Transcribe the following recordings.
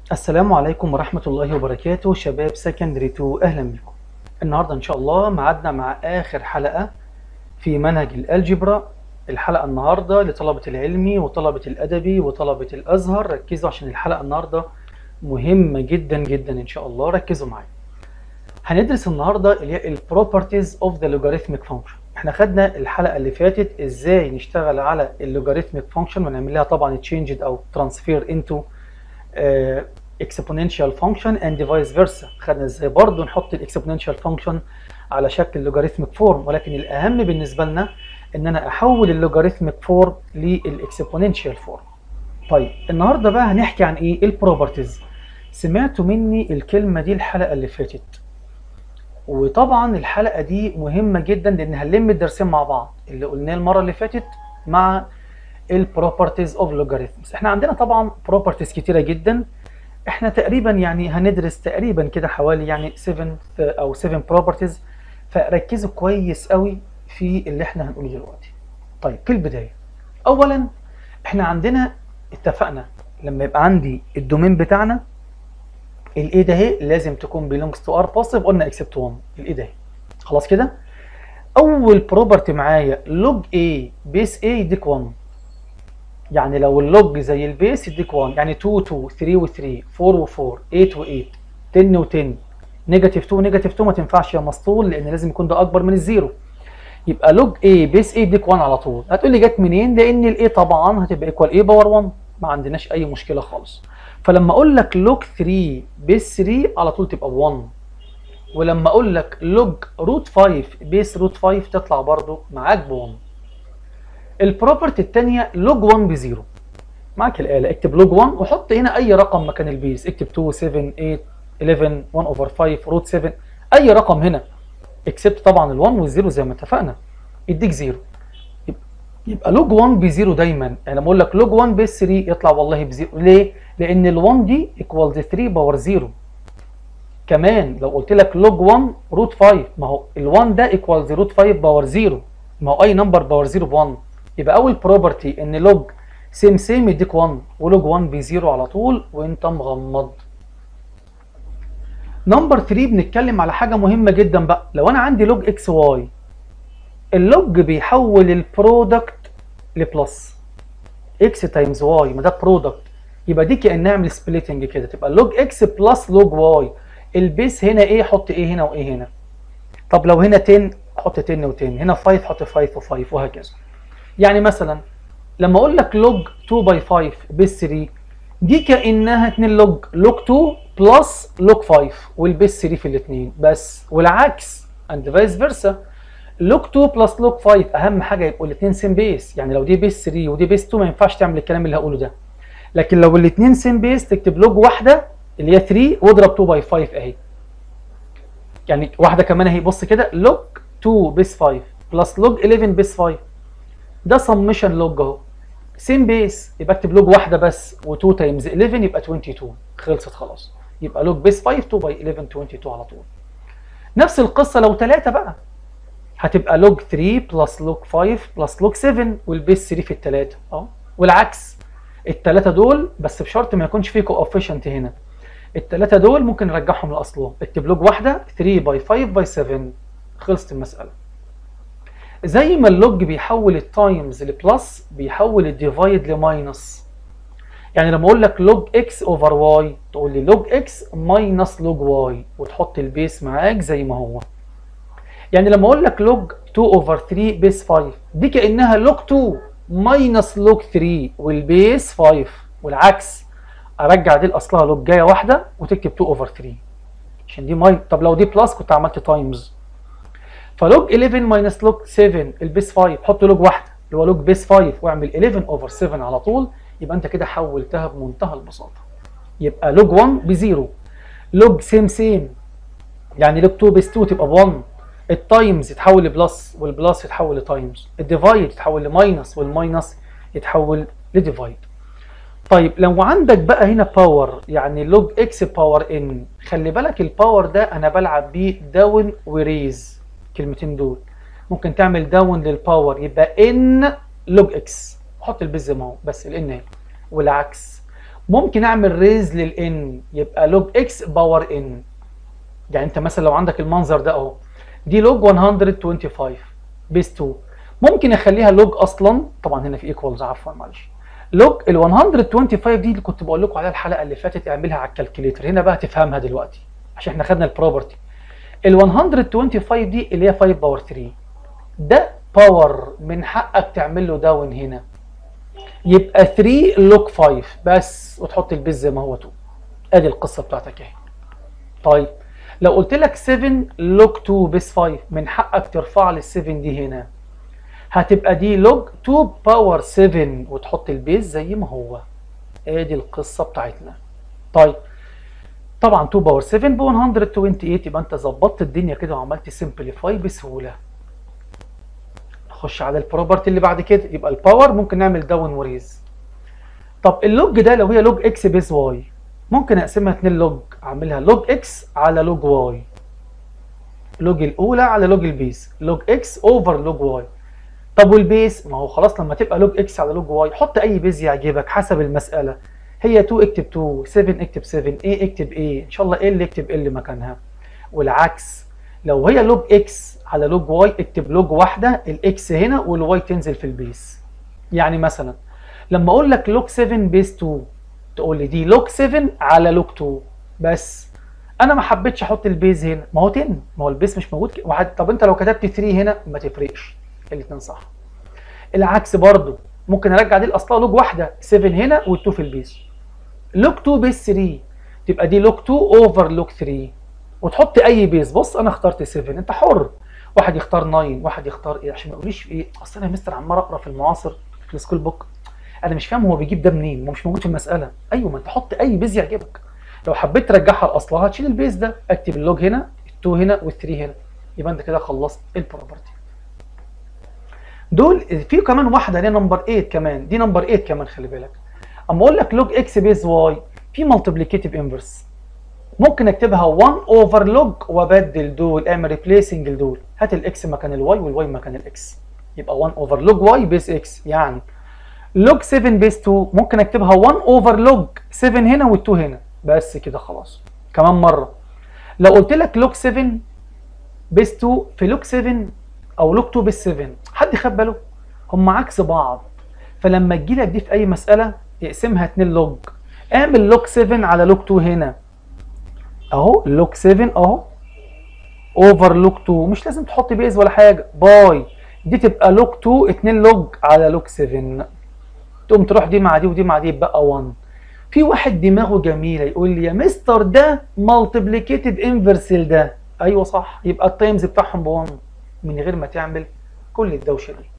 السلام عليكم ورحمة الله وبركاته شباب سكندري 2 أهلا بكم النهاردة إن شاء الله معادنا مع آخر حلقة في منهج الألجبرا الحلقة النهاردة لطلبة العلمي وطلبة الأدبي وطلبة الأزهر ركزوا عشان الحلقة النهاردة مهمة جدا جدا إن شاء الله ركزوا معايا هندرس النهاردة اللي هي البروبرتيز اوف ذا لوغاريتميك فانكشن احنا خدنا الحلقة اللي فاتت ازاي نشتغل على اللوغاريتميك فانكشن ونعمل لها طبعا تشينجد او ترانسفير انتو exponential function and vice versa خدنا ازاي برضو نحط الاكسبوننشال فانكشن على شكل لوغاريتميك فورم ولكن الاهم بالنسبه لنا ان انا احول اللوغاريتميك فورم للاكسبوننشال فورم طيب النهارده بقى هنحكي عن ايه البروبرتيز سمعتوا مني الكلمه دي الحلقه اللي فاتت وطبعا الحلقه دي مهمه جدا لان هنلم الدرسين مع بعض اللي قلناه المره اللي فاتت مع البروبرتيز اوف لوغاريتمز احنا عندنا طبعا بروبرتيز كتيره جدا احنا تقريبا يعني هندرس تقريبا كده حوالي يعني 7 او 7 بروبرتيز فركزوا كويس قوي في اللي احنا هنقوله دلوقتي طيب في البدايه اولا احنا عندنا اتفقنا لما يبقى عندي الدومين بتاعنا الايه ده اهي لازم تكون belongs to r positive قلنا except 1 الايه ده اهي خلاص كده اول بروبرتي معايا log a base a يديك 1 يعني لو اللوج زي البيس يديك 1 يعني 2 2 3 و 3 4 و 4 8 و 8 10 و 10 نيجاتيف 2 نيجاتيف 2 ما تنفعش يا مسطول لان لازم يكون ده اكبر من الزيرو يبقى لوج A بيس A يديك 1 على طول هتقول لي جت منين لان الاي طبعا هتبقى ايكوال A باور 1 ما عندناش اي مشكله خالص فلما اقول لك لوج 3 بيس 3 على طول تبقى 1 ولما اقول لك لوج روت 5 بيس روت 5 تطلع برضو معاك ب 1 البروبرتي الثانيه لوج 1 بزيرو معاك الاله اكتب لوج 1 وحط هنا اي رقم مكان البيز اكتب 2 7 8 11 1 اوفر 5 روت 7 اي رقم هنا اكسبت طبعا ال1 والزيرو زي ما اتفقنا يديك زيرو يبقى لوج 1 بزيرو دايما يعني لما اقول لك لوج 1 بيس 3 يطلع والله بزيرو ليه؟ لان ال1 دي ايكوال 3 باور 0 كمان لو قلت لك لوج 1 روت 5 ما هو ال1 ده ايكوال روت 5 باور 0 ما هو اي نمبر باور 0 ب 1 يبقى اول بروبرتي ان لوج سيم سيم يديك 1 ولوج 1 بزيرو على طول وانت مغمض نمبر 3 بنتكلم على حاجه مهمه جدا بقى لو انا عندي لوج اكس واي اللوج بيحول البرودكت لبلس اكس تايمز واي ما ده برودكت يبقى دي كانها اعمل سبليتنج كده تبقى لوج اكس بلس لوج واي البيس هنا ايه حط ايه هنا وايه هنا طب لو هنا 10 حط 10 و10 هنا 5 حط 5 و5 وهكذا يعني مثلا لما اقول لك لوج 2 باي 5 بيس 3 دي كانها 2 لوج لوج 2 بلس لوج 5 والبيس 3 في الاثنين بس والعكس اند فايس فيرسا لوج 2 بلس لوج 5 اهم حاجه يبقوا الاثنين سيم بيس يعني لو دي بيس 3 ودي بيس 2 ما ينفعش تعمل الكلام اللي هقوله ده لكن لو الاثنين سيم بيس تكتب لوج واحده اللي هي 3 واضرب 2 باي 5 اهي يعني واحده كمان اهي بص كده لوج 2 بيس 5 بلس لوج 11 بيس 5 ده سمشن لوج اهو سيم بيس يبقى اكتب لوج واحده بس و2 تايمز 11 يبقى 22 خلصت خلاص يبقى لوج بيس 5 2 باي 11 22 على طول نفس القصه لو 3 بقى هتبقى لوج 3 بلس لوج 5 بلس لوج 7 والبيس 3 في الثلاثه اه والعكس الثلاثه دول بس بشرط ما يكونش فيه كوفيشنت هنا الثلاثه دول ممكن نرجعهم لاصلهم اكتب لوج واحده 3 باي 5 باي 7 خلصت المساله زي ما اللوج بيحول التايمز لبلس بيحول الديفايد لماينس يعني لما اقول لك لوج اكس اوفر واي تقول لي لوج اكس ماينس لوج واي وتحط البيس معاك زي ما هو يعني لما اقول لك لوج 2 اوفر 3 بيس 5 دي كانها لوج 2 ماينس لوج 3 والبيس 5 والعكس ارجع دي لاصلها لوج جايه واحده وتكتب 2 اوفر 3 عشان دي ماي طب لو دي بلس كنت عملت تايمز فلوج 11 ماينس لوج 7 البيس 5 حط لوج واحده اللي هو لوج بيس 5 واعمل 11 اوفر 7 على طول يبقى انت كده حولتها بمنتهى البساطه يبقى لوج 1 بزيرو لوج سيم سيم يعني لوج 2 بيس 2 تبقى ب 1 التايمز يتحول لبلس والبلس يتحول لتايمز الديفايد يتحول لماينس والماينس يتحول لديفايد طيب لو عندك بقى هنا باور يعني لوج اكس باور ان خلي بالك الباور ده انا بلعب بيه داون وريز الكلمتين دول ممكن تعمل داون للباور يبقى ان لوج اكس حط البيز زي ما هو بس الان اهي والعكس ممكن اعمل ريز للان يبقى لوج اكس باور ان يعني انت مثلا لو عندك المنظر ده اهو دي لوج 125 بيس 2 ممكن اخليها لوج اصلا طبعا هنا في ايكوالز عفوا معلش لوج ال 125 دي اللي كنت بقول لكم عليها الحلقه اللي فاتت اعملها على الكالكوليتر هنا بقى تفهمها دلوقتي عشان احنا خدنا البروبرتي ال 125 دي اللي هي 5 باور 3 ده باور من حقك تعمل له داون هنا يبقى 3 لوج 5 بس وتحط البيز زي ما هو 2 ادي القصه بتاعتك اهي طيب لو قلت لك 7 لوج 2 بيس 5 من حقك ترفع لي ال 7 دي هنا هتبقى دي لوج 2 باور 7 وتحط البيز زي ما هو ادي القصه بتاعتنا طيب طبعا 2 باور 7 ب 128 يبقى انت ظبطت الدنيا كده وعملت سمبليفاي بسهوله نخش على البروبرتي اللي بعد كده يبقى الباور ممكن نعمل داون وريز طب اللوج ده لو هي لوج اكس بيز واي ممكن اقسمها 2 لوج اعملها لوج اكس على لوج واي لوج الاولى على لوج البيز لوج اكس اوفر لوج واي طب والبيس ما هو خلاص لما تبقى لوج اكس على لوج واي حط اي بيز يعجبك حسب المساله هي 2 اكتب 2 7 اكتب 7 A اكتب A ان شاء الله ال اكتب ال مكانها والعكس لو هي لوج اكس على لوج واي اكتب لوج واحده الاكس هنا والواي تنزل في البيس يعني مثلا لما اقول لك لوج 7 بيس 2 تقول لي دي لوج 7 على لوج 2 بس انا ما حبيتش احط البيز هنا ما هو 10 ما هو البيس مش موجود ك- واحد طب انت لو كتبت 3 هنا ما تفرقش الاثنين صح العكس برضو ممكن ارجع دي الاصلها لوج واحده 7 هنا وال2 في البيس لوج 2 بيس 3 تبقى دي لوج 2 اوفر لوج 3 وتحط اي بيز بص انا اخترت 7 انت حر واحد يختار 9 واحد يختار ايه عشان ما يقوليش ايه اصل انا يا مستر عمال اقرا في المعاصر في السكول بوك انا مش فاهم هو بيجيب ده منين هو مش موجود في المساله ايوه ما انت حط اي بيز يعجبك لو حبيت ترجعها لاصلها تشيل البيز ده اكتب اللوج هنا ال2 هنا وال3 هنا يبقى انت كده خلصت البروبرتي دول في كمان واحده هنا نمبر 8 كمان دي نمبر 8 كمان خلي بالك اما اقول لك لوج اكس بيز واي في مالتيبليكيتيف انفرس ممكن اكتبها 1 اوفر لوج وابدل دول اعمل ريبليسنج لدول هات الاكس مكان الواي والواي مكان الاكس يبقى 1 اوفر لوج واي بيز اكس يعني لوج 7 بيز 2 ممكن اكتبها 1 اوفر لوج 7 هنا وال2 هنا بس كده خلاص كمان مره لو قلت لك لوج 7 بيز 2 في لوج 7 او لوج 2 بيز 7 حد خد باله هم عكس بعض فلما تجي لك دي في اي مساله اقسمها 2 لوج اعمل لوج 7 على لوج 2 هنا اهو لوج 7 اهو اوفر لوج 2 مش لازم تحط بيز ولا حاجه باي دي تبقى لوج 2 2 لوج على لوج 7 تقوم تروح دي مع دي ودي مع دي يبقى 1 في واحد دماغه جميله يقول لي يا مستر ده مالتيبليكيتيف انفرس ده ايوه صح يبقى التايمز بتاعهم ب 1 من غير ما تعمل كل الدوشه دي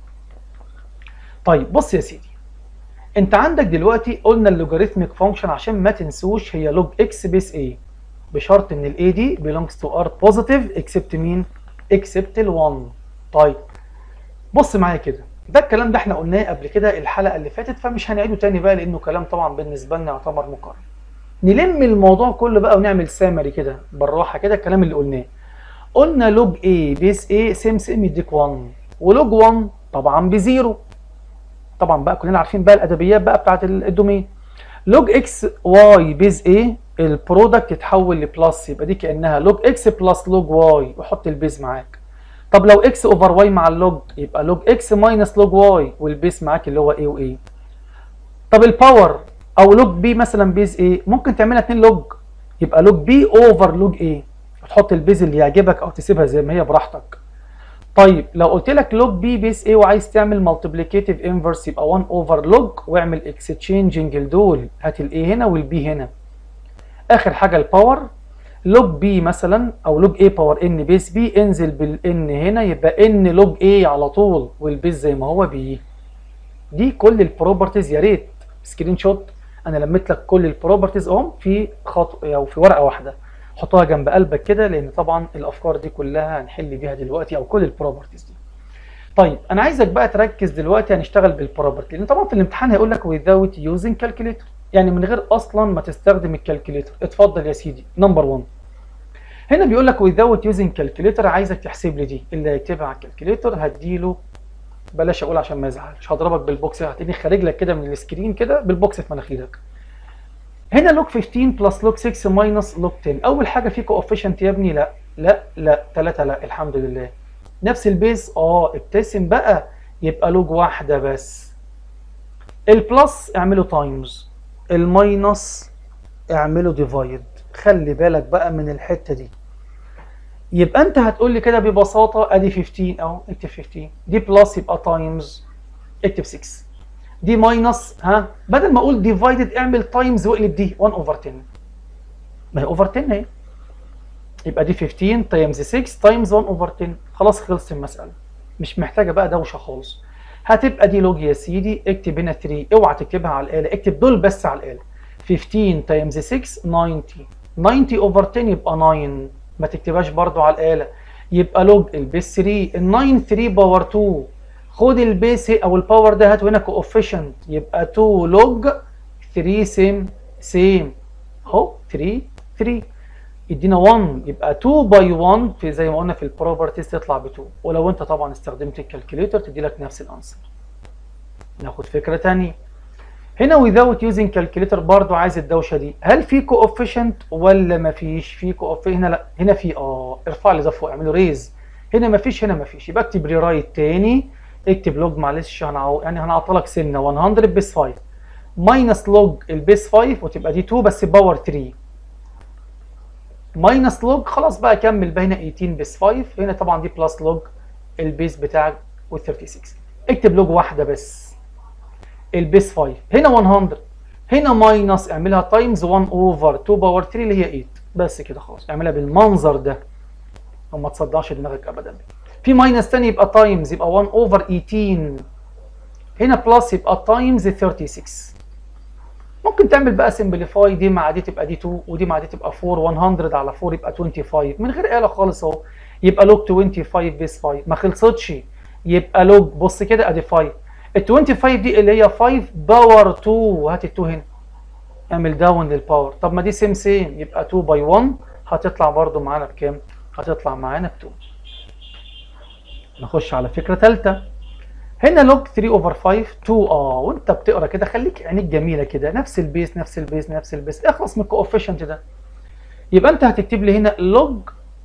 طيب بص يا سيدي انت عندك دلوقتي قلنا اللوجاريتميك فانكشن عشان ما تنسوش هي لوج اكس بيس اي بشرط ان الاي دي belongs to r positive except مين except ال 1 طيب بص معايا كده ده الكلام ده احنا قلناه قبل كده الحلقه اللي فاتت فمش هنعيده تاني بقى لانه كلام طبعا بالنسبه لنا يعتبر مكرر نلم الموضوع كله بقى ونعمل سامري كده بالراحه كده الكلام اللي قلناه قلنا لوج A بيس A سيم سيم يديك 1 ولوج 1 طبعا بزيرو طبعا بقى كلنا عارفين بقى الادبيات بقى بتاعت الدومين لوج اكس واي بيز A البرودكت يتحول لبلس يبقى دي كانها لوج اكس بلس لوج واي وحط البيز معاك طب لو اكس اوفر واي مع اللوج يبقى لوج اكس ماينس لوج واي والبيز معاك اللي هو A و A طب الباور او لوج بي مثلا بيز A ممكن تعملها 2 لوج يبقى لوج بي اوفر لوج A وتحط البيز اللي يعجبك او تسيبها زي ما هي براحتك طيب لو قلت لك لوج بي بيس ايه وعايز تعمل مالتيبليكيتيف انفرس يبقى 1 اوفر لوج واعمل اكستشينجنج لدول هات الاي هنا والبي هنا اخر حاجه الباور لوج بي مثلا او لوج اي باور ان بيس بي انزل بالان هنا يبقى ان لوج اي على طول والبيس زي ما هو بي دي كل البروبرتيز يا ريت سكرين شوت انا لميت لك كل البروبرتيز اهم في خط او في ورقه واحده حطها جنب قلبك كده لان طبعا الافكار دي كلها هنحل بيها دلوقتي او كل البروبرتيز دي طيب انا عايزك بقى تركز دلوقتي هنشتغل بالبروبرتي لان طبعا في الامتحان هيقول لك without using calculator يعني من غير اصلا ما تستخدم الكالكوليتر اتفضل يا سيدي نمبر 1 هنا بيقول لك without using calculator عايزك تحسب لي دي اللي هيكتبها على الكالكوليتر هديله بلاش اقول عشان ما يزعلش هضربك بالبوكس هتلاقيني خارج لك كده من السكرين كده بالبوكس في مناخيرك هنا لوج 15 بلس لوج 6 ماينس لوج 10 اول حاجه في كوفيشنت يا ابني لا لا لا 3 لا الحمد لله نفس البيز اه ابتسم بقى يبقى لوج واحده بس البلس اعمله تايمز الماينس اعمله ديفايد خلي بالك بقى من الحته دي يبقى انت هتقول لي كده ببساطه ادي 15 اهو اكتب 15 دي بلس يبقى تايمز اكتب 6 دي ماينس ها بدل ما اقول ديفايدد اعمل تايمز واقلب دي 1 اوفر 10 ما هي اوفر 10 اهي يبقى دي 15 تايمز 6 تايمز 1 اوفر 10 خلاص خلصت المساله مش محتاجه بقى دوشه خالص هتبقى دي لوج يا سيدي اكتب هنا 3 اوعى تكتبها على الاله اكتب دول بس على الاله 15 تايمز 6 90 90 اوفر 10 يبقى 9 ما تكتبهاش برضو على الاله يبقى لوج البيس 3 ال 9 3 باور 2 خد البيس او الباور ده هات هنا كوفيشنت يبقى 2 لوج 3 سيم سيم اهو 3 3 يدينا 1 يبقى 2 باي 1 في زي ما قلنا في البروبرتيز تطلع ب 2 ولو انت طبعا استخدمت الكالكوليتر تدي لك نفس الانسر ناخد فكره ثانيه هنا without using calculator برضو عايز الدوشه دي هل في كوفيشنت ولا ما فيش في كوفيشنت هنا لا هنا في اه ارفع لي ده فوق اعمله ريز هنا ما فيش هنا ما فيش يبقى اكتب ريرايت تاني اكتب لوج معلش هنعو... يعني هنعطلك سنه 100 بيس 5 ماينس لوج البيس 5 وتبقى دي 2 بس باور 3 ماينس لوج خلاص بقى كمل بقى هنا 18 بيس 5 هنا طبعا دي بلس لوج البيس بتاعك وال 36 اكتب لوج واحده بس البيس 5 هنا 100 هنا ماينس اعملها تايمز 1 اوفر 2 باور 3 اللي هي 8 بس كده خلاص اعملها بالمنظر ده وما تصدعش دماغك ابدا في ماينس تاني يبقى تايمز يبقى 1 اوفر 18 هنا بلس يبقى تايمز 36 ممكن تعمل بقى سمبليفاي دي مع دي تبقى دي 2 ودي مع دي تبقى 4 100 على 4 يبقى 25 من غير آلة خالص اهو يبقى لوج 25 بيس 5 ما خلصتش يبقى لوج بص كده ادي 5 ال 25 دي اللي هي 5 باور 2 هات ال 2 هنا اعمل داون للباور طب ما دي سيم سيم يبقى 2 باي 1 هتطلع برضو معانا بكام؟ هتطلع معانا ب 2 نخش على فكره ثالثه هنا لوج 3 اوفر 5 2 اه وانت بتقرا كده خليك عينيك جميله كده نفس البيس نفس البيس نفس البيس اخلص من الكوفيشنت ده يبقى انت هتكتب لي هنا لوج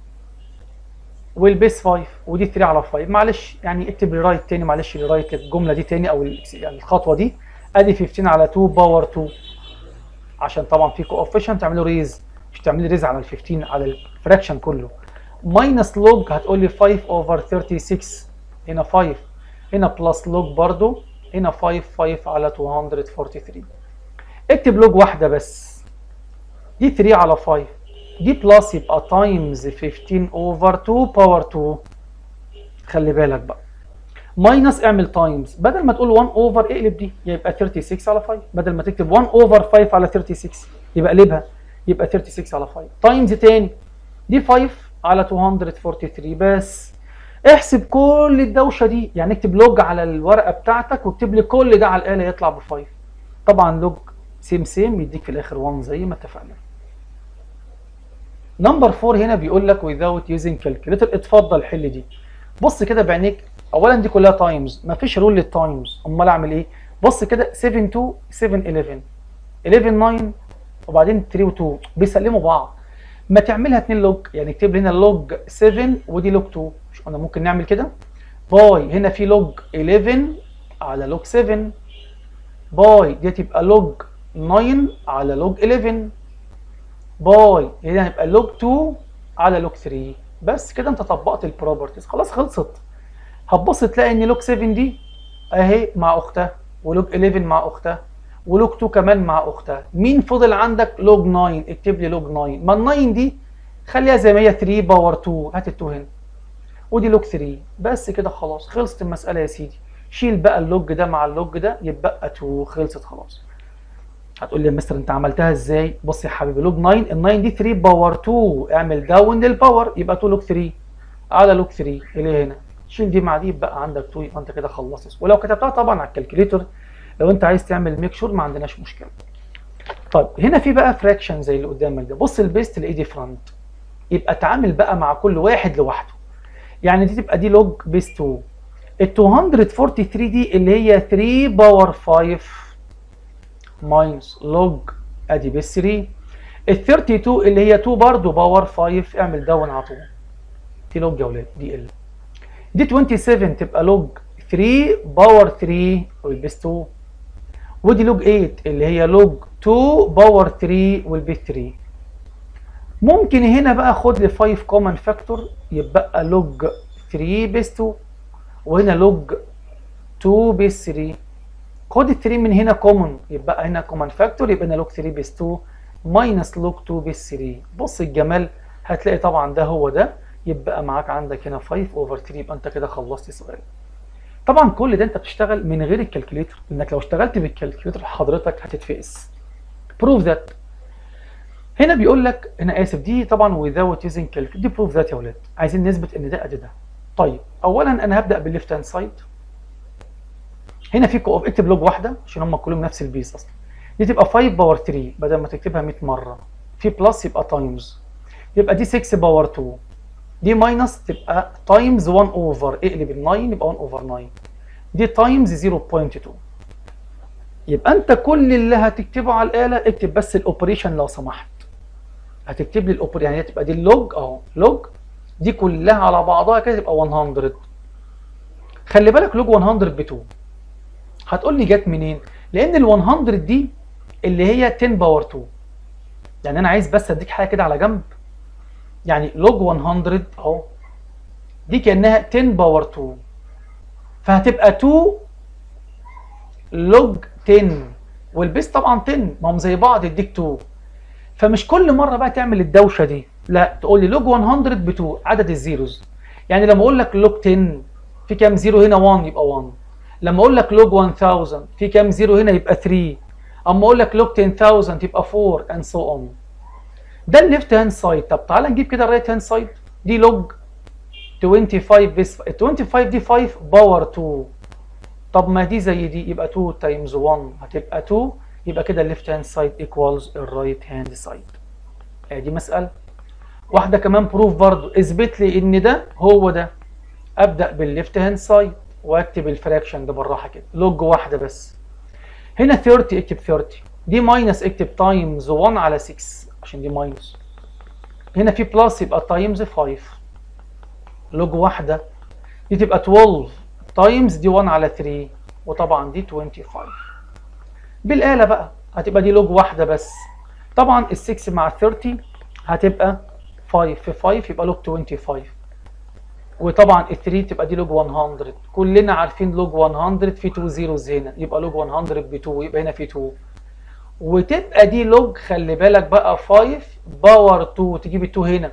والبيس 5 ودي 3 على 5 معلش يعني اكتب لي رايت تاني معلش لي رايت الجمله دي تاني او يعني الخطوه دي ادي 15 على 2 باور 2 عشان طبعا في كوفيشنت تعمله ريز مش تعملي ريز على ال 15 على الفراكشن كله ماينس لوج هتقول لي 5 اوفر 36 هنا 5 هنا بلس لوج برضو هنا 5 5 على 243 اكتب لوج واحده بس دي 3 على 5 دي بلس يبقى تايمز 15 اوفر 2 باور 2 خلي بالك بقى ماينس اعمل تايمز بدل ما تقول 1 اوفر اقلب دي يبقى 36 على 5 بدل ما تكتب 1 اوفر 5 على 36 يبقى اقلبها يبقى 36 على 5 تايمز تاني دي 5 على 243 بس احسب كل الدوشه دي يعني اكتب لوج على الورقه بتاعتك واكتب لي كل ده على الاله يطلع ب 5 طبعا لوج سيم سيم يديك في الاخر 1 زي ما اتفقنا نمبر 4 هنا بيقول لك without using calculator اتفضل حل دي بص كده بعينيك اولا دي كلها تايمز مفيش رول للتايمز امال اعمل ايه بص كده 7 2 7 11 11 9 وبعدين 3 و2 بيسلموا بعض ما تعملها 2 لوج يعني اكتب لي هنا لوج 7 ودي لوج 2 مش قلنا ممكن نعمل كده باي هنا في لوج 11 على لوج 7 باي دي تبقى لوج 9 على لوج 11 باي هنا هيبقى لوج 2 على لوج 3 بس كده انت طبقت البروبرتيز خلاص خلصت هتبص تلاقي ان لوج 7 دي اهي مع اختها ولوج 11 مع اختها ولوج 2 كمان مع اختها مين فضل عندك لوج 9 اكتب لي لوج 9 ما ال 9 دي خليها زي ما هي 3 باور 2 هات ال 2 هنا ودي لوج 3 بس كده خلاص خلصت المساله يا سيدي شيل بقى اللوج ده مع اللوج ده يبقى 2 خلصت خلاص هتقول لي يا مستر انت عملتها ازاي بص يا حبيبي لوج 9 ال 9 دي 3 باور 2 اعمل داون للباور يبقى 2 لوج 3 على لوج 3 اللي هنا شيل دي مع دي يبقى عندك 2 يبقى انت كده خلصت ولو كتبتها طبعا على الكالكوليتر لو انت عايز تعمل ميك شور ما عندناش مشكله طيب هنا في بقى فراكشن زي اللي قدامك ده بص البيست تلاقيه دي فرونت يبقى اتعامل بقى مع كل واحد لوحده يعني دي تبقى دي لوج بيس 2 ال 243 دي اللي هي 3 باور 5 ماينس لوج ادي بيس 3 ال 32 اللي هي 2 برضه باور 5 اعمل داون على طول دي لوج يا ولاد دي ال دي 27 تبقى لوج 3 باور 3 والبيس 2 ودي لوج 8 اللي هي لوج 2 باور 3 والبيس 3 ممكن هنا بقى خد لي 5 كومن فاكتور يبقى لوج 3 بيس 2 وهنا لوج 2 بيس 3 خد ال 3 من هنا كومن يبقى هنا كومن فاكتور يبقى هنا لوج 3 بيس 2 ماينس لوج 2 بيس 3 بص الجمال هتلاقي طبعا ده هو ده يبقى معاك عندك هنا 5 اوفر 3 يبقى انت كده خلصت السؤال طبعا كل ده انت بتشتغل من غير الكالكوليتر انك لو اشتغلت بالكالكوليتر حضرتك هتتفقس بروف ذات هنا بيقول لك هنا اسف دي طبعا without using calculator دي بروف ذات يا ولاد عايزين نثبت ان ده قد ده طيب اولا انا هبدا بالليفت هاند سايد هنا في كو اكتب لوج واحده عشان هم كلهم نفس البيس اصلا دي تبقى 5 باور 3 بدل ما تكتبها 100 مره في بلس يبقى تايمز يبقى دي 6 باور 2 دي ماينس تبقى تايمز 1 اوفر اقلب ال 9 يبقى 1 اوفر 9 دي تايمز 0.2 يبقى انت كل اللي هتكتبه على الاله اكتب بس الاوبريشن لو سمحت هتكتب لي الاوبريشن يعني تبقى دي اللوج اهو لوج دي كلها على بعضها كده تبقى 100 خلي بالك لوج 100 ب 2 هتقول لي جت منين؟ لان ال 100 دي اللي هي 10 باور 2 يعني انا عايز بس اديك حاجه كده على جنب يعني لوج 100 اهو دي كانها 10 باور 2 فهتبقى 2 لوج 10 والبيس طبعا 10 ما هم زي بعض يديك 2 فمش كل مره بقى تعمل الدوشه دي لا تقول لي لوج 100 ب 2 عدد الزيروز يعني لما اقول لك لوج 10 في كام زيرو هنا 1 يبقى 1 لما اقول لك لوج 1000 في كام زيرو هنا يبقى 3 اما اقول لك لوج 10000 يبقى 4 and so on ده الليفت هاند سايد طب تعالى نجيب كده الرايت هاند سايد دي لوج 25 بس ال 25 دي 5 باور 2 طب ما دي زي دي يبقى 2 تايمز 1 هتبقى 2 يبقى كده الليفت هاند سايد ايكوالز الرايت هاند سايد ادي مساله واحده كمان بروف برضو اثبت لي ان ده هو ده ابدا بالليفت هاند سايد واكتب الفراكشن ده بالراحه كده لوج واحده بس هنا 30 اكتب 30 دي ماينس اكتب تايمز 1 على 6 عشان دي ماينس هنا في بلس يبقى تايمز 5 لوج واحده دي تبقى 12 تايمز دي 1 على 3 وطبعا دي 25 بالآلة بقى هتبقى دي لوج واحدة بس طبعا ال 6 مع 30 هتبقى 5 في 5 يبقى لوج 25 وطبعا ال 3 تبقى دي لوج 100 كلنا عارفين لوج 100 في 2 زيروز هنا يبقى لوج 100 ب 2 يبقى هنا في 2 وتبقى دي لوج خلي بالك بقى 5 باور 2 تجيب ال 2 هنا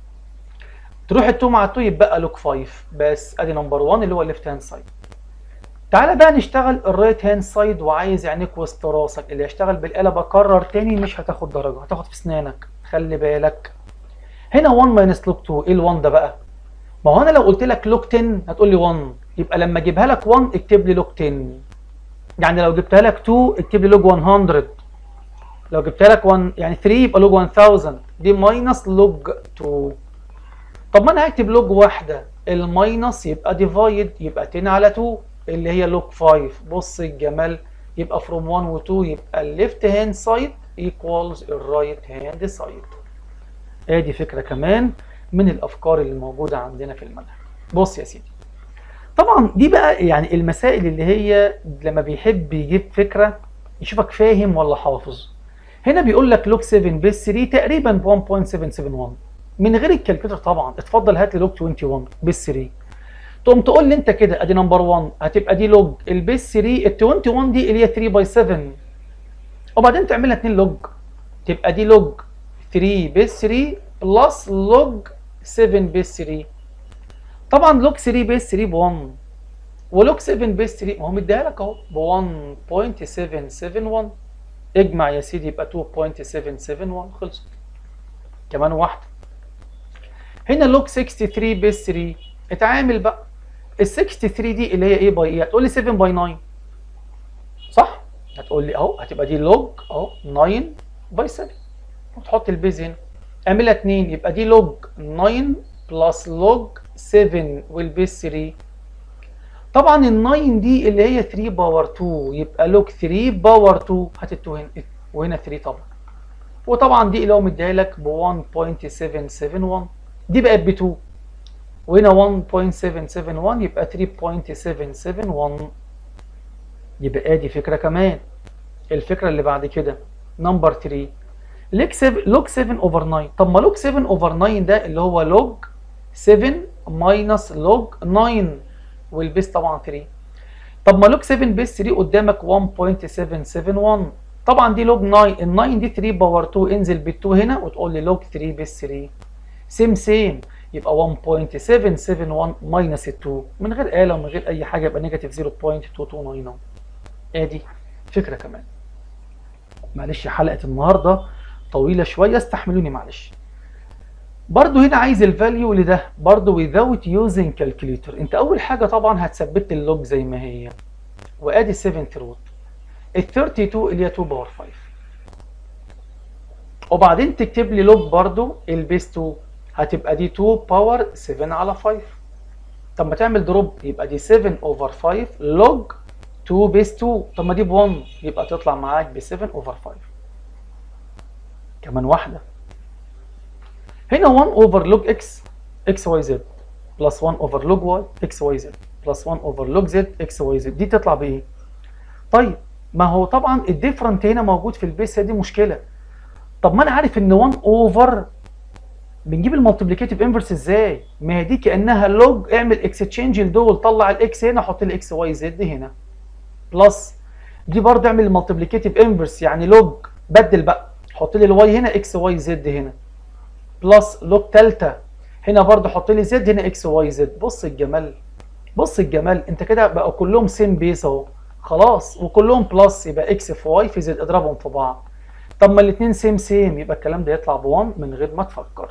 تروح ال 2 مع 2 يبقى لوج 5 بس ادي نمبر 1 اللي هو الليفت هاند سايد تعالى بقى نشتغل الرايت هاند سايد وعايز عينيك وسط راسك اللي هيشتغل بالآلة بكرر تاني مش هتاخد درجة هتاخد في اسنانك خلي بالك هنا 1 ماينس لوج 2 ايه ال 1 ده بقى؟ ما هو انا لو قلت لك لوج 10 هتقول لي 1 يبقى لما اجيبها لك 1 اكتب لي لوج 10 يعني لو جبتها لك 2 اكتب لي لوج 100 لو جبتها لك 1 يعني 3 يبقى لوج 1000 دي ماينس لوج 2 طب ما انا هكتب لوج واحده الماينس يبقى ديفايد يبقى 10 على 2 اللي هي لوج 5 بص الجمال يبقى from 1 و 2 يبقى الليفت هاند سايد equals الرايت هاند سايد ادي فكره كمان من الافكار اللي موجوده عندنا في المنهج بص يا سيدي طبعا دي بقى يعني المسائل اللي هي لما بيحب يجيب فكره يشوفك فاهم ولا حافظ هنا بيقول لك لوج 7 بيس 3 تقريبا 1.771 من غير الكالكوليتر طبعا اتفضل هات لي لوج 21 بيس 3 تقوم تقول لي انت كده ادي نمبر 1 هتبقى دي لوج البيس 3 ال 21 دي اللي هي 3 باي 7 وبعدين تعملها 2 لوج تبقى دي لوج 3 بيس 3 بلس لوج 7 بيس 3 طبعا لوج 3 بيس 3 ب 1 ولوج 7 بيس 3 ما هو مديها لك اهو ب 1.771 اجمع يا سيدي يبقى 2.771 خلصت كمان واحده هنا لوج 63 بيس 3 اتعامل بقى ال 63 دي اللي هي ايه باي ايه؟ هتقول لي 7 باي 9 صح؟ هتقول لي اهو هتبقى دي لوج اهو 9 باي 7 وتحط البيز هنا اعملها 2 يبقى دي لوج 9 بلس لوج 7 والبيز 3 طبعا ال 9 دي اللي هي 3 باور 2 يبقى لوج 3 باور 2 هات ال 2 هنا وهنا 3 طبعا وطبعا دي اللي هو مديها لك ب 1.771 دي بقت ب 2 وهنا 1.771 يبقى 3.771 يبقى ادي فكره كمان الفكره اللي بعد كده نمبر 3 لوج 7 لوج 7 اوفر 9 طب ما لوج 7 اوفر 9 ده اللي هو لوج 7 ماينس لوج 9 والبيس طبعا 3 طب ما لوج 7 بيس 3 قدامك 1.771 طبعا دي لوج 9 ال 9 دي 3 باور 2 انزل بال 2 هنا وتقول لي لوج 3 بيس 3 سيم سيم يبقى 1.771 ماينس 2 من غير آلة ومن غير أي حاجة يبقى نيجاتيف 0.229 ادي فكرة كمان معلش حلقة النهاردة طويلة شوية استحملوني معلش برضو هنا عايز الفاليو لده برضو without using calculator انت اول حاجة طبعا هتثبت اللوج زي ما هي وادي 7 روت ال 32 اللي هي 2 باور 5 وبعدين تكتب لي لوج برضو البيس 2 هتبقى دي 2 باور 7 على 5 طب ما تعمل دروب يبقى دي 7 اوفر 5 لوج 2 بيس 2 طب ما دي ب 1 يبقى تطلع معاك ب 7 اوفر 5 كمان واحدة هنا 1 اوفر لوج اكس اكس واي زد بلس 1 اوفر لوج واي اكس واي زد بلس 1 اوفر لوج زد اكس واي زد دي تطلع بايه؟ طيب ما هو طبعا الديفرنت هنا موجود في البيس دي مشكله طب ما انا عارف ان 1 اوفر بنجيب المالتيبليكيتيف انفرس ازاي؟ ما هي دي كانها لوج اعمل اكستشينج لدول طلع الاكس هنا حط لي اكس واي زد هنا بلس دي برضه اعمل المالتيبليكيتيف انفرس يعني لوج بدل بقى حط لي الواي هنا اكس واي زد هنا بلس لوج ثالثه هنا برضه حط لي زد هنا اكس واي زد بص الجمال بص الجمال انت كده بقوا كلهم سيم بيس اهو خلاص وكلهم بلس يبقى اكس في واي في زد اضربهم في بعض طب ما الاثنين سيم سيم يبقى الكلام ده يطلع ب 1 من غير ما تفكر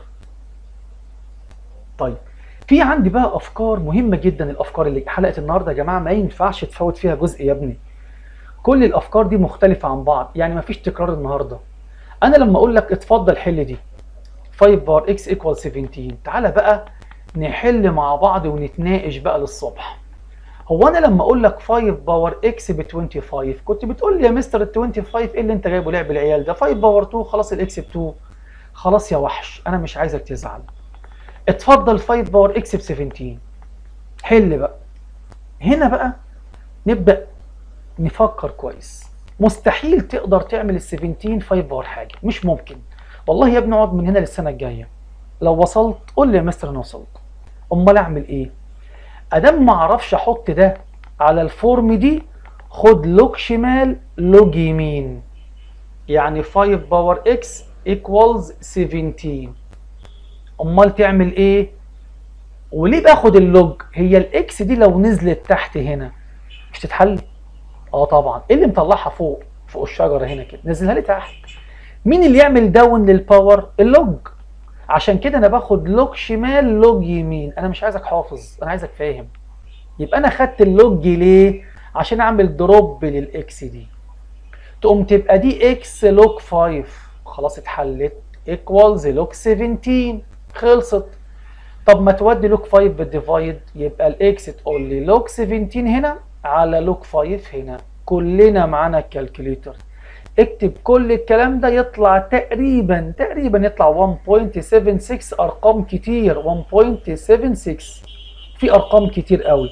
طيب في عندي بقى افكار مهمه جدا الافكار اللي حلقه النهارده يا جماعه ما ينفعش تفوت فيها جزء يا ابني كل الافكار دي مختلفه عن بعض يعني ما فيش تكرار النهارده انا لما اقول لك اتفضل حل دي 5 بار اكس ايكوال 17 تعالى بقى نحل مع بعض ونتناقش بقى للصبح هو انا لما اقول لك 5 باور اكس ب 25 كنت بتقول لي يا مستر ال 25 ايه اللي انت جايبه لعب العيال ده 5 باور 2 خلاص الاكس ب 2 خلاص يا وحش انا مش عايزك تزعل اتفضل 5 باور اكس ب 17 حل بقى هنا بقى نبدا نفكر كويس مستحيل تقدر تعمل ال 17 5 باور حاجه مش ممكن والله يا ابني اقعد من هنا للسنه الجايه لو وصلت قول لي يا مستر انا وصلت امال اعمل ايه ادام ما اعرفش احط ده على الفورم دي خد لوج شمال لوج يمين يعني 5 باور اكس ايكوالز 17 امال تعمل ايه وليه باخد اللوج هي الاكس دي لو نزلت تحت هنا مش تتحل اه طبعا ايه اللي مطلعها فوق فوق الشجره هنا كده نزلها لي تحت مين اللي يعمل داون للباور اللوج عشان كده انا باخد لوج شمال لوج يمين انا مش عايزك حافظ انا عايزك فاهم يبقى انا خدت اللوج ليه عشان اعمل دروب للاكس دي تقوم تبقى دي اكس لوج 5 خلاص اتحلت ايكوالز لوج 17 خلصت طب ما تودي لوج 5 بالديفايد يبقى الاكس تقول لي لوج 17 هنا على لوج 5 هنا كلنا معانا الكالكوليتر اكتب كل الكلام ده يطلع تقريبا تقريبا يطلع 1.76 ارقام كتير 1.76 في ارقام كتير قوي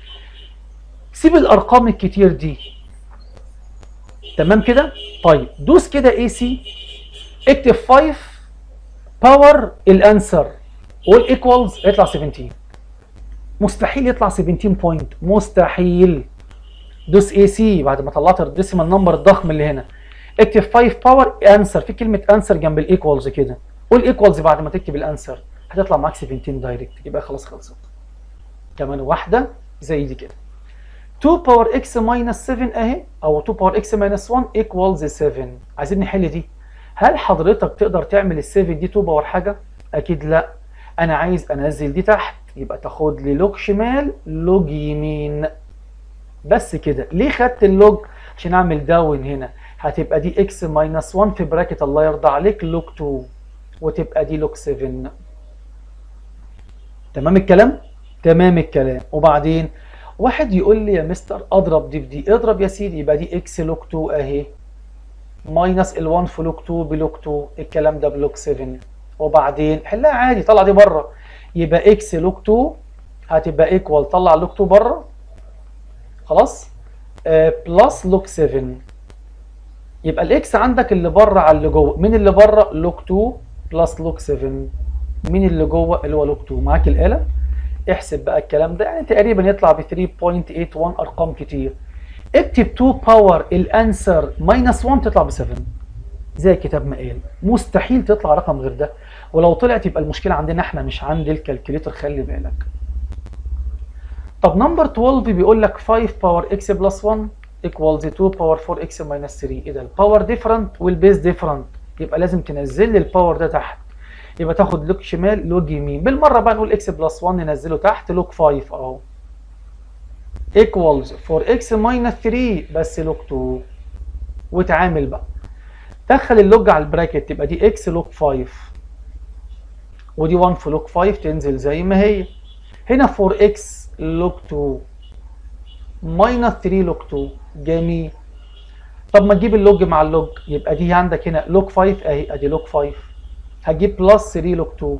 سيب الارقام الكتير دي تمام كده طيب دوس كده اي سي اكتب 5 باور الانسر والايكوالز هيطلع 17 مستحيل يطلع 17 بوينت مستحيل دوس اي سي بعد ما طلعت الديسيمال نمبر الضخم اللي هنا اكتب 5 باور انسر في كلمه انسر جنب الايكوالز كده قول ايكوالز بعد ما تكتب الانسر هتطلع معاك 17 دايركت يبقى خلاص خلصت كمان واحده زي دي كده 2 باور اكس ماينس 7 اهي او 2 باور اكس ماينس 1 ايكوالز 7 عايزين نحل دي هل حضرتك تقدر تعمل ال 7 دي 2 باور حاجه اكيد لا انا عايز انزل دي تحت يبقى تاخد لي لوج شمال لوج يمين بس كده ليه خدت اللوج عشان اعمل داون هنا هتبقى دي اكس ماينس 1 في براكت الله يرضى عليك لوج 2 وتبقى دي لوج 7 تمام الكلام تمام الكلام وبعدين واحد يقول لي يا مستر اضرب دي في دي اضرب يا سيدي يبقى دي اكس لوج 2 اهي ماينس ال1 في لوج 2 بلوج 2 الكلام ده بلوج 7 وبعدين حلها عادي طلع دي بره يبقى اكس لوج 2 هتبقى ايكوال طلع لوج 2 بره خلاص آه بلس لوج 7 يبقى الاكس عندك اللي بره على اللي جوه مين اللي بره لوج 2 بلس لوج 7 مين اللي جوه اللي هو لوج 2 معاك الاله احسب بقى الكلام ده يعني تقريبا يطلع ب 3.81 ارقام كتير اكتب 2 باور الانسر ماينس 1 تطلع ب 7 زي الكتاب ما قال مستحيل تطلع رقم غير ده ولو طلعت يبقى المشكله عندنا احنا مش عند الكالكوليتر خلي بالك طب نمبر 12 بيقول لك 5 باور اكس بلس 1 equals 2 باور 4 اكس ماينس 3 ايه ده الباور ديفرنت والبيس ديفرنت يبقى لازم تنزل لي الباور ده تحت يبقى تاخد لوج شمال لوج يمين بالمره بقى نقول اكس بلس 1 ننزله تحت لوج 5 اهو equals 4x minus 3 بس لوج 2 وتعامل بقى دخل اللوج على البراكت تبقى دي x لوج 5 ودي 1 في لوج 5 تنزل زي ما هي هنا 4x لوج 2 minus 3 لوج 2 جميل طب ما تجيب اللوج مع اللوج يبقى دي عندك هنا لوج 5 اهي ادي لوج 5 هتجيب بلس 3 لوج 2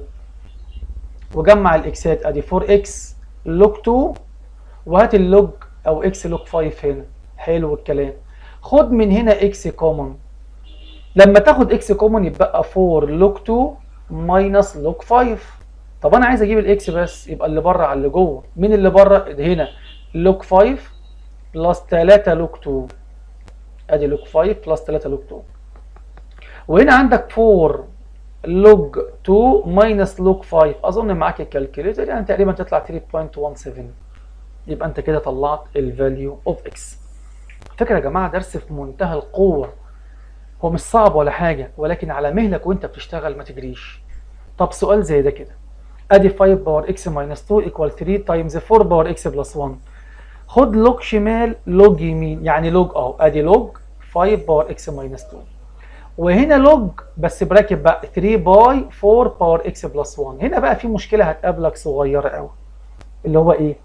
وجمع الاكسات ادي 4x لوج 2 وهات اللوج او اكس لوج 5 هنا حلو الكلام خد من هنا اكس كومن لما تاخد اكس كومن يبقى 4 لوج 2 ماينس لوج 5 طب انا عايز اجيب الاكس بس يبقى اللي بره على اللي جوه مين اللي بره هنا لوج 5 بلس 3 لوج 2 ادي لوج 5 بلس 3 لوج 2 وهنا عندك 4 لوج 2 ماينس لوج 5 اظن معاك الكالكوليتر يعني تقريبا تطلع 3.17 يبقى انت كده طلعت الفاليو اوف اكس فكره يا جماعه درس في منتهى القوه هو مش صعب ولا حاجه ولكن على مهلك وانت بتشتغل ما تجريش طب سؤال زي ده كده ادي 5 باور اكس ماينس 2 ايكوال 3 تايمز 4 باور اكس بلس 1 خد لوج شمال لوج يمين يعني لوج اهو ادي لوج 5 باور اكس ماينس 2 وهنا لوج بس براكب بقى 3 باي 4 باور اكس بلس 1 هنا بقى في مشكله هتقابلك صغيره قوي اللي هو ايه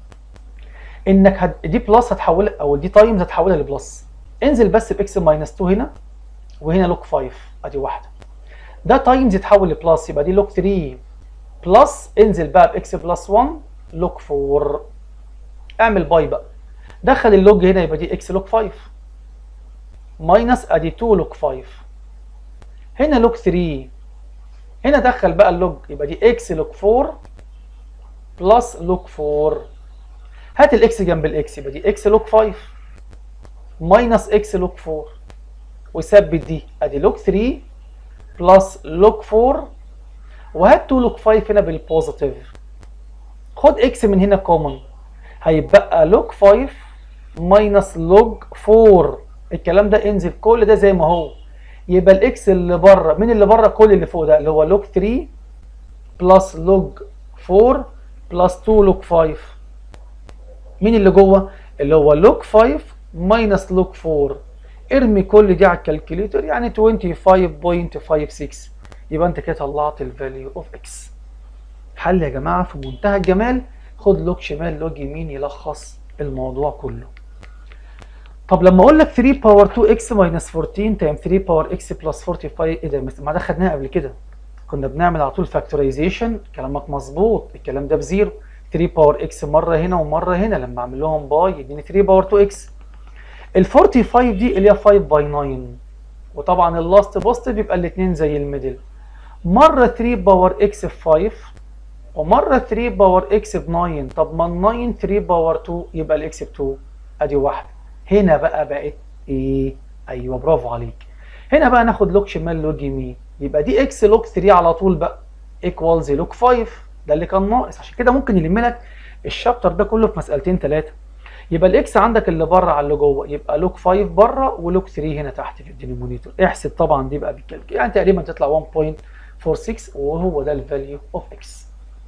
انك هت... دي بلس هتحولها او دي تايمز هتحولها لبلس انزل بس باكس ماينس 2 هنا وهنا لوج 5 ادي واحده ده تايمز يتحول لبلس يبقى دي لوج 3 بلس انزل بقى باكس بلس 1 لوج 4 اعمل باي بقى دخل اللوج هنا يبقى دي اكس لوج 5 ماينس ادي 2 لوج 5 هنا لوج 3 هنا دخل بقى اللوج يبقى دي اكس لوج 4 بلس لوج 4 هات الاكس جنب الاكس يبقى دي اكس لوج 5 ماينس اكس لوج 4 وثبت دي ادي لوج 3 بلس لوج 4 وهات 2 لوج 5 هنا بالبوزيتيف خد اكس من هنا كومن هيبقى لوج 5 ماينس لوج 4 الكلام ده انزل كل ده زي ما هو يبقى الاكس اللي بره مين اللي بره كل اللي فوق ده اللي هو لوج 3 بلس لوج 4 بلس 2 لوج 5 مين اللي جوه اللي هو لوج 5 ماينس لوج 4 ارمي كل دي على الكالكوليتر يعني 25.56 يبقى انت كده طلعت الفاليو اوف اكس حل يا جماعه في منتهى الجمال خد لوج شمال لوج يمين يلخص الموضوع كله طب لما اقول لك 3 باور 2 اكس ماينس 14 تايم 3 باور اكس بلس 45 ايه ده ما ده خدناها قبل كده كنا بنعمل على طول فاكتورايزيشن كلامك مظبوط الكلام ده بزيرو 3 باور اكس مره هنا ومره هنا لما اعمل لهم باي يديني 3 باور 2 اكس ال 45 دي اللي هي 5 باي 9 وطبعا اللاست بوزيتيف يبقى الاثنين زي الميدل مره 3 باور اكس ب 5 ومره 3 باور اكس ب 9 طب ما ال 9 3 باور 2 يبقى الاكس ب 2 ادي واحده هنا بقى بقت ايه ايوه برافو عليك هنا بقى ناخد لوج شمال لوج يمين يبقى دي اكس لوج 3 على طول بقى ايكوالز لوج 5 ده اللي كان ناقص عشان كده ممكن يلم لك الشابتر ده كله في مسألتين ثلاثه يبقى الاكس عندك اللي بره على اللي جوه يبقى لوج 5 بره ولوج 3 هنا تحت في الدينومينيتور احسب طبعا دي بقى بالكالكوليتر يعني تقريبا تطلع 1.46 وهو ده الفاليو اوف اكس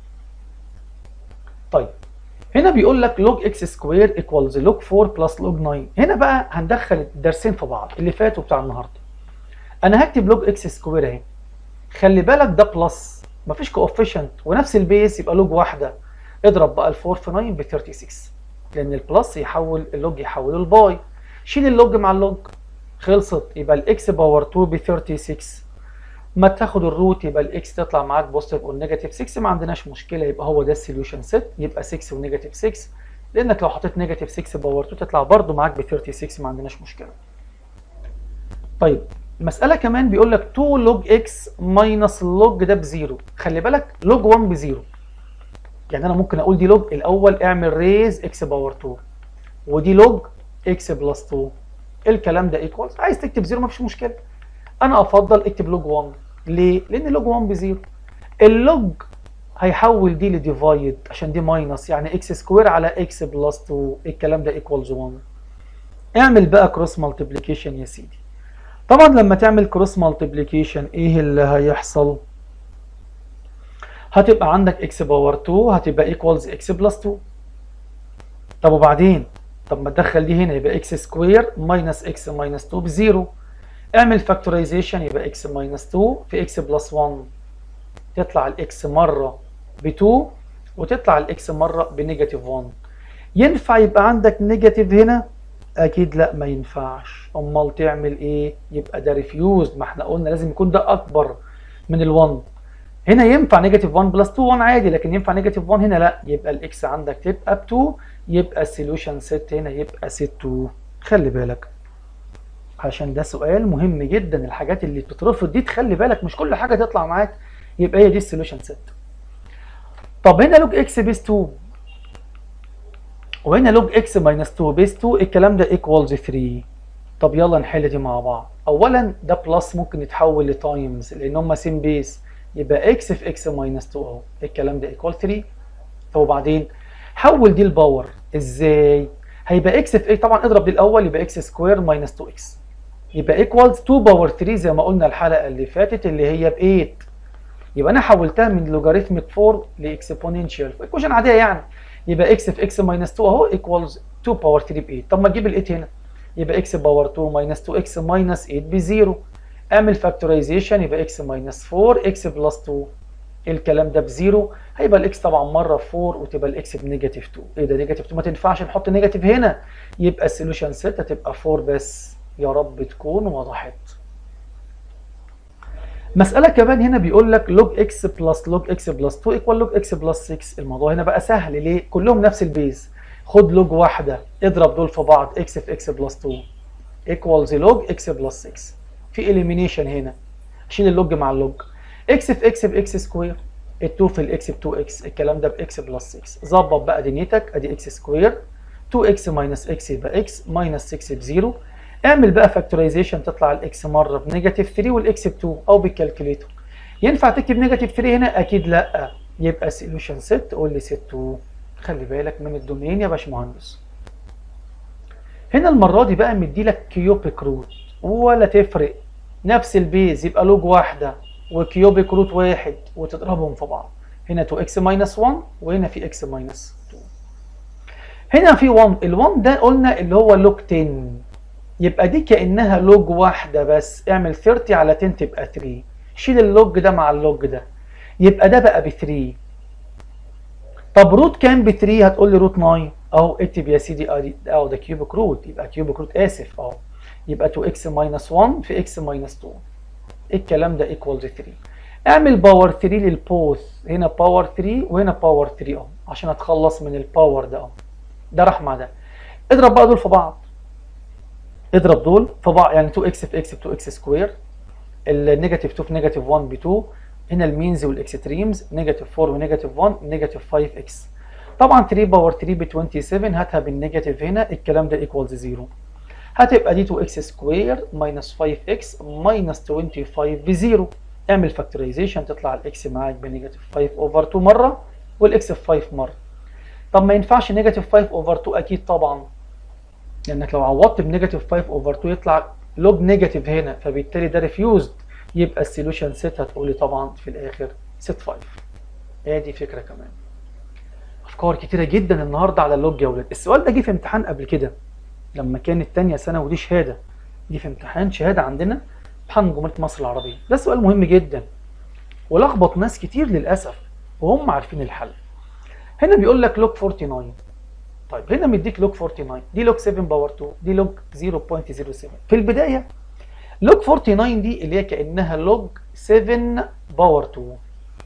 طيب هنا بيقول لك لوج اكس سكوير ايكوالز لوج 4 بلس لوج 9 هنا بقى هندخل الدرسين في بعض اللي فاتوا بتاع النهارده انا هكتب لوج اكس سكوير اهي خلي بالك ده بلس مفيش كوفيشنت ونفس البيس يبقى لوج واحده اضرب بقى ال 4 في 9 ب 36 لان البلس يحول اللوج يحوله لباي شيل اللوج مع اللوج خلصت يبقى الاكس باور 2 ب 36 ما تاخد الروت يبقى الاكس تطلع معاك بوزيتيف او نيجاتيف 6 ما عندناش مشكله يبقى هو ده السوليوشن سيت يبقى 6 ونيجاتيف 6 لانك لو حطيت نيجاتيف 6 باور 2 تطلع برده معاك ب 36 ما عندناش مشكله طيب مسألة كمان بيقول لك 2 لوج اكس ماينس اللوج ده بزيرو خلي بالك لوج 1 بزيرو يعني انا ممكن اقول دي لوج الاول اعمل ريز اكس باور 2 ودي لوج اكس بلس 2 الكلام ده ايكوالز عايز تكتب زيرو مفيش مشكله انا افضل اكتب لوج 1 ليه؟ لان لوج 1 بزيرو اللوج هيحول دي لديفايد عشان دي ماينس يعني اكس سكوير على اكس بلس 2 الكلام ده ايكوالز 1 اعمل بقى كروس مالتيبليكيشن يا سيدي طبعا لما تعمل كروس مالتيبليكيشن ايه اللي هيحصل هتبقى عندك اكس باور 2 هتبقى ايكوالز اكس بلس 2 طب وبعدين طب ما تدخل دي هنا يبقى اكس سكوير ماينس اكس ماينس 2 بزيرو اعمل فاكتورايزيشن يبقى اكس ماينس 2 في اكس بلس 1 تطلع الاكس مره ب 2 وتطلع الاكس مره بنيجاتيف 1 ينفع يبقى عندك نيجاتيف هنا اكيد لا ما ينفعش امال تعمل ايه يبقى ده ريفيوزد ما احنا قلنا لازم يكون ده اكبر من ال1 هنا ينفع نيجاتيف 1 بلس 2 1 عادي لكن ينفع نيجاتيف 1 هنا لا يبقى الاكس عندك تبقى ب 2 يبقى السوليوشن سيت هنا يبقى سيت 2 خلي بالك عشان ده سؤال مهم جدا الحاجات اللي بتترفض دي تخلي بالك مش كل حاجه تطلع معاك يبقى هي دي السوليوشن سيت طب هنا لوج اكس بيس 2 وهنا لوج اكس ماينس 2 بيس 2 الكلام ده ايكوالز 3 طب يلا نحل دي مع بعض اولا ده بلس ممكن يتحول لتايمز لان هم سيم بيس يبقى اكس في اكس ماينس 2 اهو الكلام ده ايكوال 3 طب وبعدين حول دي الباور ازاي هيبقى اكس في ايه طبعا اضرب دي الاول يبقى اكس سكوير ماينس 2 اكس يبقى ايكوالز 2 باور 3 زي ما قلنا الحلقه اللي فاتت اللي هي ب 8 يبقى انا حولتها من لوغاريتميك 4 لاكسبوننشال ايكويشن عاديه يعني يبقى اكس في اكس ماينس 2 اهو ايكوالز 2 باور 3 ب 8 طب ما تجيب ال 8 هنا يبقى اكس باور 2 ماينس 2 اكس ماينس 8 بزيرو اعمل فاكتورايزيشن يبقى اكس ماينس 4 اكس بلس 2 الكلام ده بزيرو هيبقى الاكس طبعا مره 4 وتبقى الاكس بنيجاتيف 2 ايه ده نيجاتيف 2 ما تنفعش نحط نيجاتيف هنا يبقى السوليوشن سيت هتبقى 4 بس يا رب تكون وضحت مسألة كمان هنا بيقول لك لوج اكس بلس لوج اكس بلس 2 ايكوال لوج اكس بلس 6 الموضوع هنا بقى سهل ليه؟ كلهم نفس البيز خد لوج واحدة اضرب دول في بعض اكس في اكس بلس 2 ايكوالز لوج اكس بلس 6 في اليمينيشن هنا شيل اللوج مع اللوج اكس في اكس باكس سكوير ال2 في الاكس ب 2 اكس الكلام ده باكس بلس 6 ظبط بقى دنيتك ادي اكس سكوير 2 اكس ماينس اكس يبقى اكس ماينس 6 بزيرو اعمل بقى فاكتورايزيشن تطلع الاكس مره بنيجاتيف 3 والاكس ب 2 او بالكالكوليتور ينفع تكتب نيجاتيف 3 هنا اكيد لا يبقى سوليوشن ست قول لي ست 2 خلي بالك من الدومين يا باشمهندس هنا المره دي بقى مدي لك كيوبيك روت ولا تفرق نفس البيز يبقى لوج واحده وكيوبيك روت واحد وتضربهم في بعض هنا 2 اكس ماينس 1 وهنا في اكس ماينس 2 هنا في 1 ال1 ده قلنا اللي هو لوج 10 يبقى دي كانها لوج واحده بس اعمل 30 على 10 تبقى 3 شيل اللوج ده مع اللوج ده يبقى ده بقى ب 3 طب روت كام ب 3 هتقول لي روت 9 اهو اكتب يا سيدي ادي اهو ده كيوبيك روت يبقى كيوبيك روت اسف اهو يبقى 2 اكس ماينس 1 في اكس ماينس 2 الكلام ده ايكوالز 3 اعمل باور 3 للبوث هنا باور 3 وهنا باور 3 اهو عشان اتخلص من الباور ده اهو ده راح مع ده اضرب بقى دول في بعض اضرب دول في بعض يعني 2 اكس في اكس ب 2 اكس سكوير النيجاتيف 2 في نيجاتيف 1 ب 2 هنا المينز والاكستريمز نيجاتيف 4 ونيجاتيف 1 نيجاتيف 5 اكس طبعا 3 باور 3 ب 27 هاتها بالنيجاتيف هنا الكلام ده ايكوالز 0 هتبقى دي 2 اكس سكوير ماينس 5 اكس ماينس 25 بزيرو اعمل فاكتورايزيشن تطلع الاكس معاك بنيجاتيف 5 اوفر 2 مره والاكس في 5 مره طب ما ينفعش نيجاتيف 5 اوفر 2 اكيد طبعا لانك لو عوضت بنيجاتيف 5 اوفر 2 يطلع لوج نيجاتيف هنا فبالتالي ده ريفيوزد يبقى السوليوشن سيت هتقولي طبعا في الاخر سيت 5 ادي فكره كمان افكار كتيره جدا النهارده على اللوج يا ولاد السؤال ده جه في امتحان قبل كده لما كانت تانية ثانوي ودي شهاده دي في امتحان شهاده عندنا امتحان جمهوريه مصر العربيه ده سؤال مهم جدا ولخبط ناس كتير للاسف وهم عارفين الحل هنا بيقول لك لوج 49 طيب هنا مديك لوج 49 دي لوج 7 باور 2 دي لوج 0.07 في البدايه لوج 49 دي اللي هي كانها لوج 7 باور 2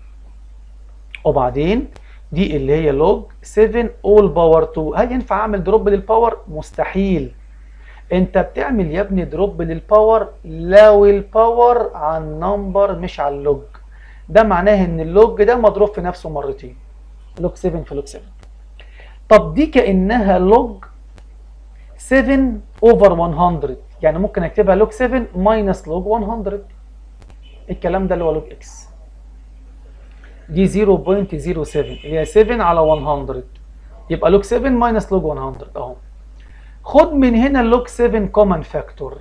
وبعدين دي اللي هي لوج 7 اول باور 2 هل ينفع اعمل دروب للباور مستحيل انت بتعمل يا ابني دروب للباور لو الباور على النمبر مش على اللوج ده معناه ان اللوج ده مضروب في نفسه مرتين لوج 7 في لوج 7 طب دي كانها لوج 7 اوفر 100 يعني ممكن اكتبها لوج 7 ماينس لوج 100 الكلام ده اللي هو لوج اكس دي 0.07 اللي هي 7 على 100 يبقى لوج 7 ماينس لوج 100 اهو خد من هنا اللوج 7 كومن فاكتور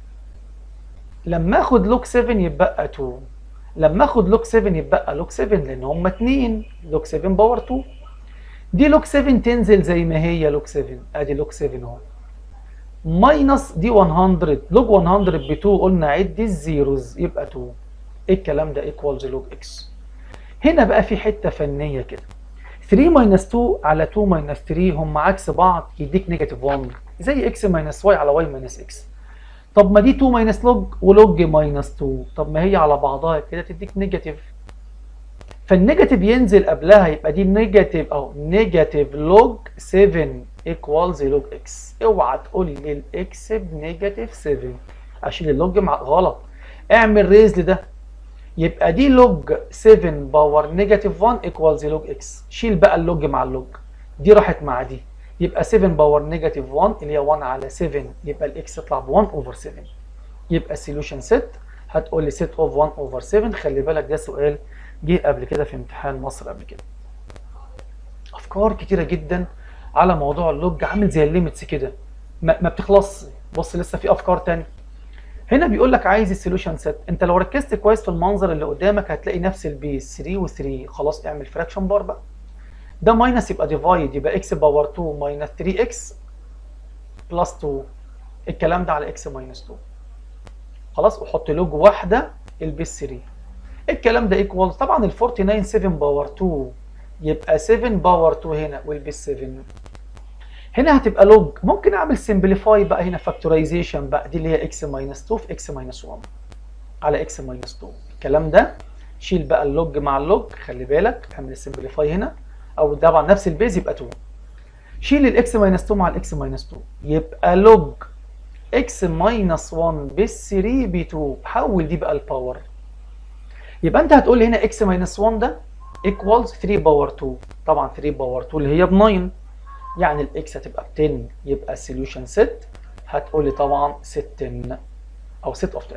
لما اخد لوج 7 يبقى 2 لما اخد لوج 7 يبقى لوج 7 لان هم 2 لوج 7 باور 2 دي لوج 7 تنزل زي ما هي لوج 7 ادي لوج 7 اهو ماينس دي 100 لوج 100 ب 2 قلنا عد الزيروز يبقى 2 ايه الكلام ده ايكوالز لوج اكس هنا بقى في حته فنيه كده 3 ماينس 2 على 2 ماينس 3 هم عكس بعض يديك نيجاتيف 1 زي اكس ماينس واي على واي ماينس اكس طب ما دي 2 ماينس لوج ولوج ماينس 2 طب ما هي على بعضها كده تديك نيجاتيف فالنيجاتيف ينزل قبلها يبقى دي نيجاتيف اهو نيجاتيف لوج 7 ايكوالز لوج اكس اوعى تقول لي الاكس بنيجاتيف 7 اشيل اللوج مع غلط اعمل ريز لده يبقى دي لوج 7 باور نيجاتيف 1 ايكوالز لوج اكس شيل بقى اللوج مع اللوج دي راحت مع دي يبقى 7 باور نيجاتيف 1 اللي هي 1 على 7 يبقى الاكس يطلع ب 1 اوفر 7 يبقى السوليوشن ست هتقول لي ست اوف 1 اوفر 7 خلي بالك ده سؤال جه قبل كده في امتحان مصر قبل كده افكار كتيره جدا على موضوع اللوج عامل زي الليميتس كده ما, ما بتخلصش بص لسه في افكار تانية هنا بيقول لك عايز السوليوشن سيت انت لو ركزت كويس في المنظر اللي قدامك هتلاقي نفس البيس 3 و3 خلاص اعمل فراكشن بار بقى ده ماينس يبقى ديفايد يبقى اكس باور 2 ماينس 3 اكس بلس 2 الكلام ده على اكس ماينس 2 خلاص وحط لوج واحده البيس 3 الكلام ده ايكوال طبعا ال 49 7 باور 2 يبقى 7 باور 2 هنا والبيس 7 هنا هتبقى لوج ممكن اعمل سمبليفاي بقى هنا فاكتورايزيشن بقى دي اللي هي اكس ماينس 2 في اكس ماينس 1 على اكس ماينس 2 الكلام ده شيل بقى اللوج مع اللوج خلي بالك اعمل السمبليفاي هنا او طبعا نفس البيز يبقى 2 شيل الاكس ماينس 2 مع الاكس ماينس 2 يبقى لوج اكس ماينس 1 بس 3 ب 2 حول دي بقى الباور يبقى انت هتقول لي هنا اكس ماينس 1 ده ايكوالز 3 باور 2 طبعا 3 باور 2 اللي هي ب 9 يعني الاكس هتبقى ب 10 يبقى السوليوشن ست هتقول لي طبعا ست 10 او ست اوف 10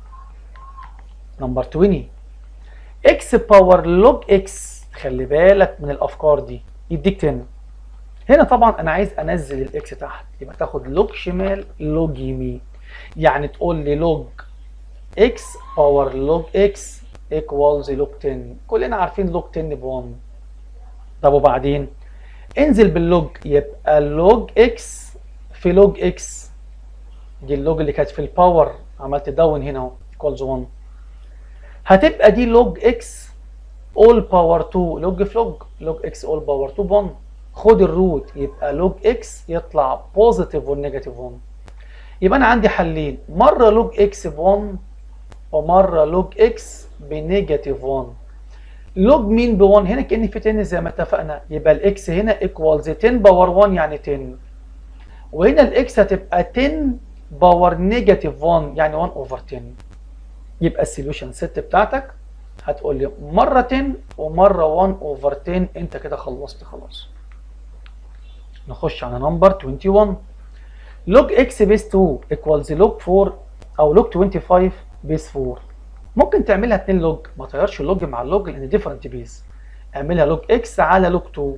نمبر 20 اكس باور لوج اكس خلي بالك من الافكار دي يديك 10 هنا طبعا انا عايز انزل الاكس تحت يبقى تاخد لوج شمال لوج يمين يعني تقول لي لوج اكس باور لوج اكس ايكوالز لوج 10 كلنا عارفين لوج 10 ب 1 طب وبعدين انزل باللوج يبقى لوج اكس في لوج اكس دي اللوج اللي كانت في الباور عملت داون هنا اهو ايكوالز 1 هتبقى دي لوج اكس اول باور 2 لوج في لوج لوج اكس اول باور 2 ب 1 خد الروت يبقى لوج اكس يطلع بوزيتيف والنيجاتيف 1 يبقى انا عندي حلين مره لوج اكس ب 1 ومره لوج اكس بنيجاتيف 1 لوج مين ب 1 هنا كان في 10 زي ما اتفقنا يبقى الاكس هنا ايكوالز 10 باور 1 يعني 10 وهنا الاكس هتبقى 10 باور نيجاتيف 1 يعني 1 اوفر 10 يبقى السوليوشن ست بتاعتك هتقول لي مره 10 ومره 1 اوفر 10 انت كده خلصت خلاص نخش على نمبر 21 لوج اكس بيس 2 ايكوالز لوج 4 او لوج 25 بيس 4 ممكن تعملها 2 لوج ما تغيرش اللوج مع اللوج لان ديفرنت بيز اعملها لوج اكس على لوج 2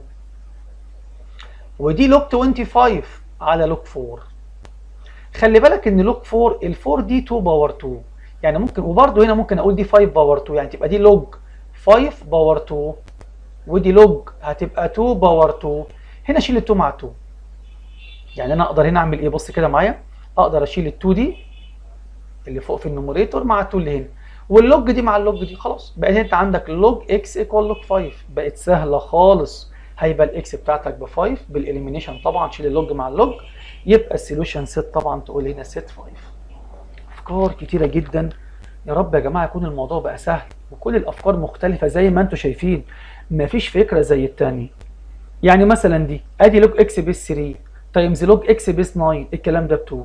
ودي لوج 25 على لوج 4 خلي بالك ان لوج 4 ال 4 دي 2 باور 2 يعني ممكن وبرده هنا ممكن اقول دي 5 باور 2 يعني تبقى دي لوج 5 باور 2 ودي لوج هتبقى 2 باور 2 هنا اشيل ال 2 مع 2 يعني انا اقدر هنا اعمل ايه بص كده معايا اقدر اشيل ال 2 دي اللي فوق في النوميريتور مع ال 2 اللي هنا واللوج دي مع اللوج دي خلاص بقت انت عندك لوج اكس ايكوال لوج 5 بقت سهله خالص هيبقى الاكس بتاعتك ب 5 بالاليمينيشن طبعا شيل اللوج مع اللوج يبقى السوليوشن سيت طبعا تقول هنا سيت 5 افكار كتيره جدا يا رب يا جماعه يكون الموضوع بقى سهل وكل الافكار مختلفه زي ما انتم شايفين مفيش فكره زي التاني يعني مثلا دي ادي لوج اكس بيس 3 تايمز لوج اكس بيس 9 الكلام ده ب 2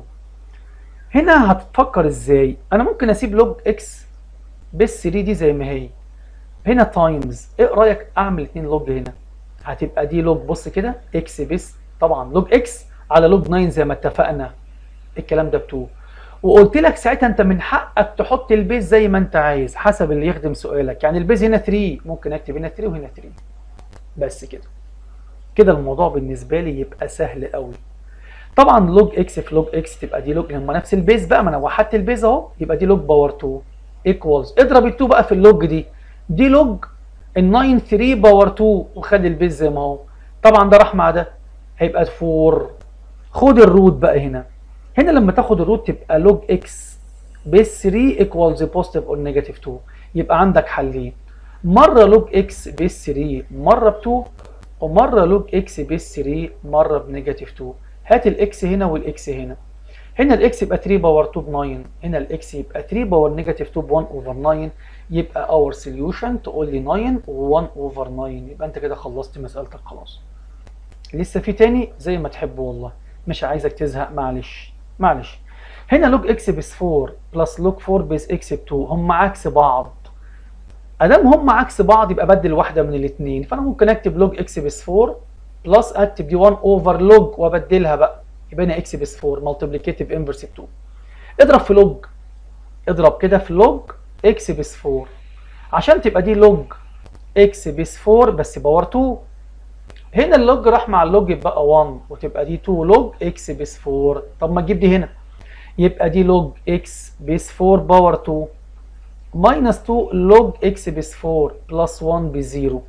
هنا هتفكر ازاي انا ممكن اسيب لوج اكس بيس 3 دي زي ما هي هنا تايمز ايه رايك اعمل اتنين لوج هنا هتبقى دي لوج بص كده اكس بيس طبعا لوج اكس على لوج 9 زي ما اتفقنا الكلام ده ب 2 وقلت لك ساعتها انت من حقك تحط البيز زي ما انت عايز حسب اللي يخدم سؤالك يعني البيز هنا 3 ممكن اكتب هنا 3 وهنا 3 بس كده كده الموضوع بالنسبه لي يبقى سهل قوي طبعا لوج اكس في لوج اكس تبقى دي لوج لما نفس البيز بقى ما انا وحدت البيز اهو يبقى دي لوج باور 2 ايكوالز اضرب ال 2 بقى في اللوج دي دي لوج ال 9 3 باور 2 وخلي البيز زي ما هو طبعا ده راح مع ده هيبقى 4 خد الروت بقى هنا هنا لما تاخد الروت تبقى لوج اكس بيس 3 ايكوالز بوزيتيف اور نيجاتيف 2 يبقى عندك حلين مره لوج اكس بيس 3 مره ب 2 ومره لوج اكس بيس 3 مره بنيجاتيف 2 هات الاكس هنا والاكس هنا هنا الاكس يبقى 3 باور 2 ب 9 هنا الاكس يبقى 3 باور نيجاتيف 2 ب 1 اوفر 9 يبقى اور سوليوشن تقول لي 9 و1 اوفر 9 يبقى انت كده خلصت مسألتك خلاص لسه في تاني زي ما تحب والله مش عايزك تزهق معلش معلش هنا لوج اكس بيس 4 بلس لوج 4 بيس اكس ب 2 هم عكس بعض ادام هم عكس بعض يبقى بدل واحده من الاثنين فانا ممكن اكتب لوج اكس بيس 4 بلس اكتب دي 1 اوفر لوج وابدلها بقى يبقى هنا اكس بيس 4 مالتيبليكيتيف انفرس 2 اضرب في لوج اضرب كده في لوج اكس بيس 4 عشان تبقى دي لوج اكس بيس 4 بس باور 2 هنا اللوج راح مع اللوج يبقى 1 وتبقى دي 2 لوج اكس بيس 4 طب ما تجيب دي هنا يبقى دي لوج اكس بيس 4 باور 2 ماينس 2 لوج اكس بيس 4 بلس 1 بزيرو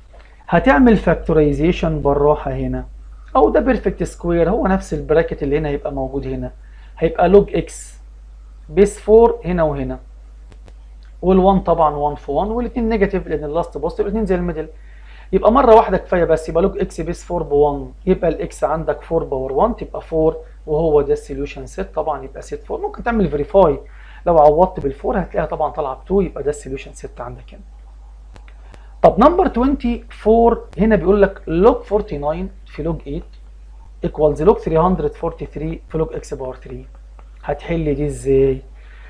هتعمل فاكتورايزيشن بالراحه هنا او ده بيرفكت سكوير هو نفس البراكت اللي هنا هيبقى موجود هنا هيبقى لوج اكس بيس 4 هنا وهنا وال1 طبعا 1 في 1 والاثنين نيجاتيف لان اللاست بوزيتيف الاثنين زي الميدل يبقى مره واحده كفايه بس يبقى لوج اكس بيس 4 ب 1 يبقى الاكس عندك 4 باور 1 تبقى 4 وهو ده السوليوشن سيت طبعا يبقى سيت 4 ممكن تعمل فيريفاي لو عوضت بال4 هتلاقيها طبعا طالعه ب 2 يبقى ده السوليوشن سيت عندك هنا طب نمبر 24 هنا بيقول لك لوج 49 في لوج 8 ايكوالز لوج 343 في لوج اكس باور 3 هتحل دي ازاي؟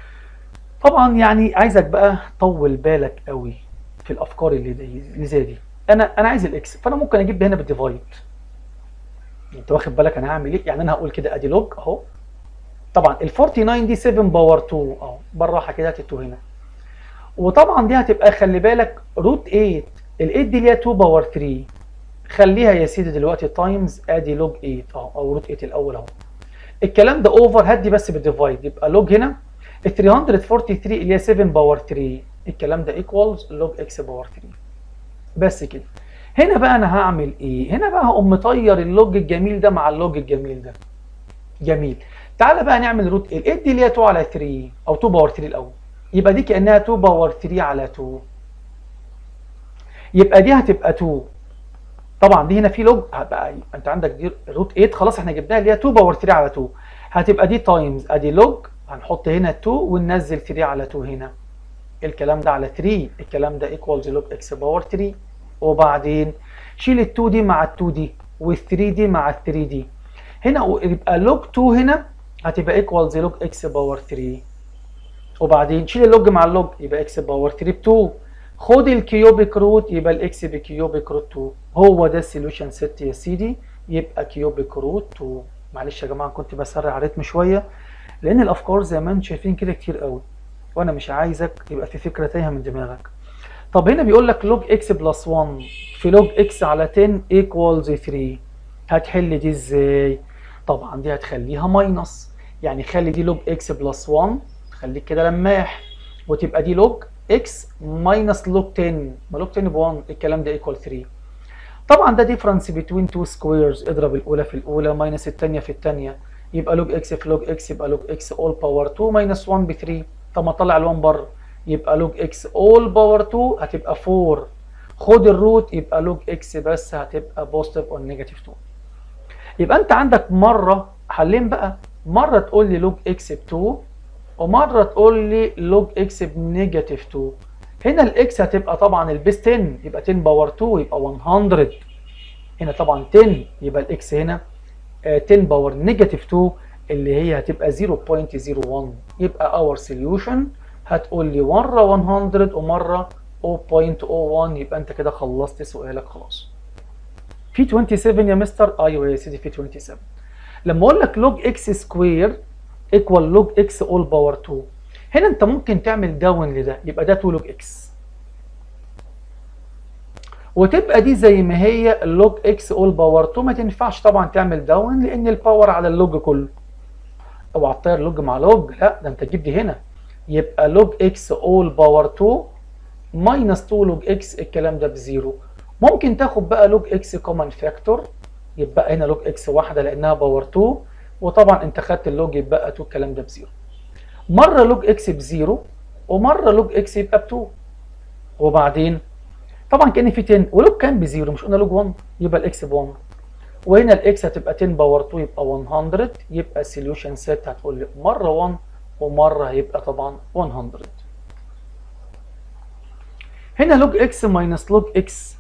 طبعا يعني عايزك بقى طول بالك قوي في الافكار اللي, دي اللي زي دي انا انا عايز الاكس فانا ممكن اجيب ده هنا بالديفايد انت واخد بالك انا هعمل ايه يعني انا هقول كده ادي لوج اهو طبعا ال 49 دي 7 باور 2 اهو بالراحه كده هات هنا وطبعا دي هتبقى خلي بالك روت 8 ال 8 دي ليها 2 باور 3 خليها يا سيدي دلوقتي تايمز ادي لوج 8 اهو او روت 8 الاول اهو الكلام ده اوفر هدي بس بالديفايد يبقى لوج هنا ال 343 اللي هي 7 باور 3 الكلام ده ايكوالز لوج اكس باور 3 بس كده هنا بقى انا هعمل ايه هنا بقى هقوم مطير اللوج الجميل ده مع اللوج الجميل ده جميل تعالى بقى نعمل روت ال 8 دي اللي هي 2 على 3 او 2 باور 3 الاول يبقى دي كانها 2 باور 3 على 2 يبقى دي هتبقى 2 طبعا دي هنا في لوج هبقى انت عندك دي روت 8 خلاص احنا جبناها اللي هي 2 باور 3 على 2 هتبقى دي تايمز ادي لوج هنحط هنا 2 وننزل 3 على 2 هنا الكلام ده على 3 الكلام ده ايكوالز لوج اكس باور 3 وبعدين شيل ال 2 دي مع ال 2 دي وال 3 دي مع ال 3 دي هنا يبقى لوج 2 هنا هتبقى ايكوالز لوج اكس باور 3 وبعدين شيل اللوج مع اللوج يبقى اكس باور 3 ب 2 خد الكيوبيك روت يبقى الاكس بكيوبيك روت 2 هو ده السوليوشن سيت يا سيدي يبقى كيوبيك روت 2 معلش يا جماعه كنت بسرع رتم شويه لان الافكار زي ما انتم شايفين كده كتير قوي وانا مش عايزك يبقى في فكره تايهه من دماغك طب هنا بيقول لك لوج اكس بلس 1 في لوج اكس على 10 ايكوالز 3 هتحل دي ازاي طبعا دي هتخليها ماينس يعني خلي دي لوج اكس بلس 1 خليك كده لماح وتبقى دي لوج اكس ماينس لوج 10 ما لوج 10 ب 1 الكلام ده ايكوال 3 طبعا ده ديفرنس بين تو سكويرز اضرب الاولى في الاولى ماينس الثانيه في الثانيه يبقى لوج اكس في لوج اكس يبقى لوج اكس اول باور 2 ماينس 1 ب 3 طب ما اطلع ال1 بره يبقى لوج اكس اول باور 2 هتبقى 4 خد الروت يبقى لوج اكس بس هتبقى بوزيتيف او نيجاتيف 2 يبقى انت عندك مره حلين بقى مره تقول لي لوج اكس ب 2 ومره تقول لي لوج اكس بنيجاتيف 2 هنا الاكس هتبقى طبعا البيس 10 يبقى 10 باور 2 يبقى 100 هنا طبعا 10 يبقى الاكس هنا 10 باور نيجاتيف 2 اللي هي هتبقى 0.01 يبقى اور سوليوشن هتقول لي مره 100 ومره 0.01 يبقى انت كده خلصت سؤالك خلاص في 27 يا مستر ايوه يا سيدي في 27 لما اقول لك لوج اكس سكوير ايكوال لوج اكس اول باور 2 هنا انت ممكن تعمل داون لده يبقى ده 2 لوج اكس وتبقى دي زي ما هي اللوج اكس اول باور 2 ما تنفعش طبعا تعمل داون لان الباور على اللوج كله اوعى تطير لوج مع لوج لا ده انت تجيب دي هنا يبقى لوج اكس اول باور 2 ماينس 2 لوج اكس الكلام ده بزيرو ممكن تاخد بقى لوج اكس كومن فاكتور يبقى هنا لوج اكس واحده لانها باور 2 وطبعا انت خدت اللوج يبقى 2 الكلام ده بزيرو مره لوج اكس بزيرو ومره لوج اكس يبقى ب 2 وبعدين طبعا كان في 10 ولوج كان بزيرو مش قلنا لوج 1 يبقى الاكس ب 1 وهنا الاكس هتبقى 10 باور 2 يبقى 100 يبقى السوليوشن سيت هتقول لي مره 1 ومره هيبقى طبعا 100 هنا لوج اكس ماينس لوج اكس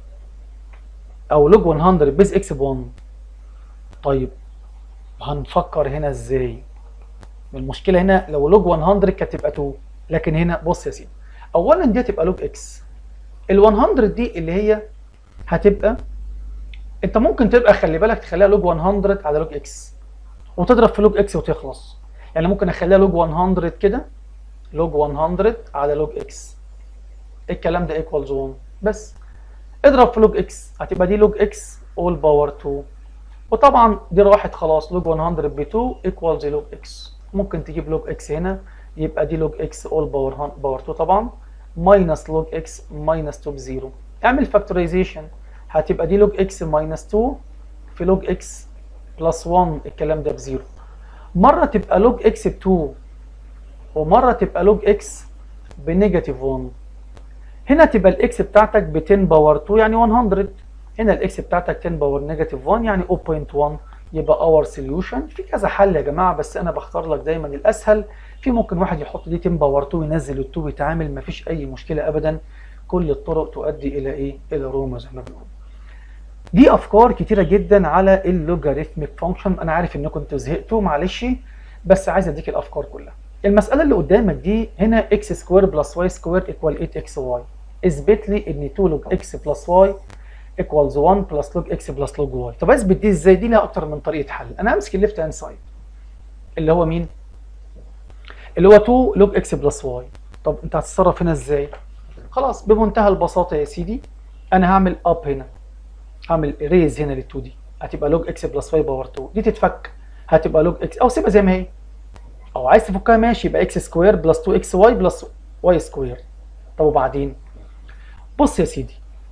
او لوج 100 بيز اكس ب 1 طيب هنفكر هنا ازاي المشكله هنا لو لوج 100 كانت تبقى 2 لكن هنا بص يا سيدي اولا دي هتبقى لوج اكس ال 100 دي اللي هي هتبقى انت ممكن تبقى خلي بالك تخليها لوج 100 على لوج اكس وتضرب في لوج اكس وتخلص يعني ممكن اخليها لوج 100 كده لوج 100 على لوج اكس الكلام ده ايكوالز 1 بس اضرب في لوج اكس هتبقى دي لوج اكس اول باور 2 وطبعا دي راحت خلاص لوج 100 ب 2 ايكوالز لوج اكس ممكن تجيب لوج اكس هنا يبقى دي لوج اكس اول باور باور 2 طبعا ماينس لوج اكس ماينس 2 بزيرو اعمل فاكتورايزيشن هتبقى دي لوج اكس ماينس 2 في لوج اكس بلس 1 الكلام ده بزيرو مره تبقى لوج اكس ب 2 ومره تبقى لوج اكس بنيجاتيف 1 هنا تبقى الاكس بتاعتك ب 10 باور 2 يعني 100 هنا الاكس بتاعتك 10 باور نيجاتيف 1 يعني 0.1 يبقى اور سوليوشن في كذا حل يا جماعه بس انا بختار لك دايما الاسهل في ممكن واحد يحط دي 10 باور 2 ينزل ال 2 يتعامل مفيش اي مشكله ابدا كل الطرق تؤدي الى ايه الى روما زي ما بنقول دي افكار كتيره جدا على اللوجاريثميك فانكشن انا عارف انكم انتوا زهقتوا معلش بس عايز اديك الافكار كلها المساله اللي قدامك دي هنا اكس سكوير بلس واي سكوير ايكوال 8 اكس واي اثبت لي ان 2 لوج اكس بلس واي ايكوالز 1 بلس لوج اكس بلس لوج واي طب اثبت دي ازاي دي لها اكتر من طريقه حل انا همسك الليفت هاند سايد اللي هو مين اللي هو 2 لوج اكس بلس واي طب انت هتتصرف هنا ازاي خلاص بمنتهى البساطه يا سيدي انا هعمل اب هنا هعمل ريز هنا لل 2 دي هتبقى لوج اكس بلس واي باور 2 دي تتفك هتبقى لوج اكس او سيبها زي ما هي او عايز تفكها ماشي يبقى اكس سكوير بلس 2 اكس واي بلس واي سكوير طب وبعدين بص يا سيدي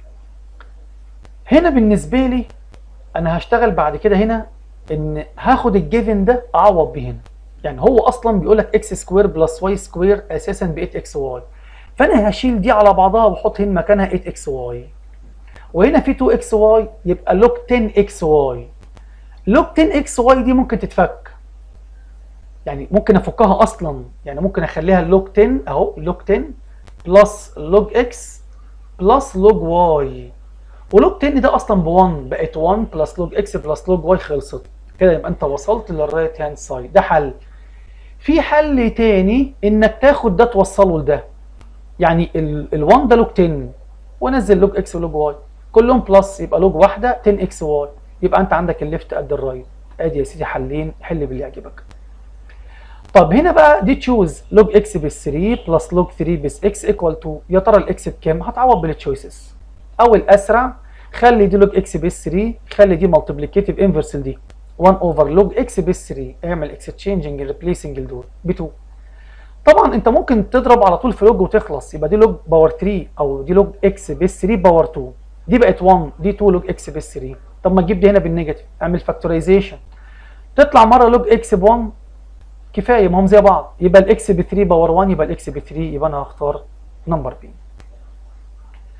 هنا بالنسبه لي انا هشتغل بعد كده هنا ان هاخد الجيفن ده اعوض بيه هنا يعني هو اصلا بيقول لك اكس سكوير بلس واي سكوير اساسا ب 8 اكس واي فانا هشيل دي على بعضها واحط هنا مكانها 8 اكس واي وهنا في 2 اكس واي يبقى لوج 10 اكس واي لوج 10 اكس واي دي ممكن تتفك يعني ممكن افكها اصلا يعني ممكن اخليها لوج 10 اهو لوج 10 بلس لوج اكس بلس لوج واي ولوج 10 ده اصلا ب 1 بقت 1 بلس لوج اكس بلس لوج واي خلصت كده يبقى انت وصلت للرايت هاند سايد ده حل في حل تاني انك تاخد ده توصله لده يعني ال1 ده لوج 10 ونزل لوج اكس ولوج واي كلهم بلس يبقى لوج واحده 10 اكس واي يبقى انت عندك الليفت قد الرايت ادي يا سيدي حلين حل باللي يعجبك طب هنا بقى دي تشوز لوج اكس بس 3 بلس لوج 3 بس اكس ايكوال 2 يا ترى الاكس بكام؟ هتعوض بالتشويسز او الاسرع خلي دي لوج اكس بس 3 خلي دي مالتيبليكيتيف انفرس دي 1 اوفر لوج اكس بس 3 اعمل اكستشينجنج ريبليسنج لدول ب 2 طبعا انت ممكن تضرب على طول في لوج وتخلص يبقى دي لوج باور 3 او دي لوج اكس بس 3 باور 2 دي بقت 1 دي 2 لوج اكس بس 3 طب ما تجيب دي هنا بالنيجاتيف اعمل فاكتورايزيشن تطلع مره لوج اكس ب 1 كفايه ما هم زي بعض يبقى الاكس ب 3 باور 1 يبقى الاكس ب 3 يبقى انا هختار نمبر بي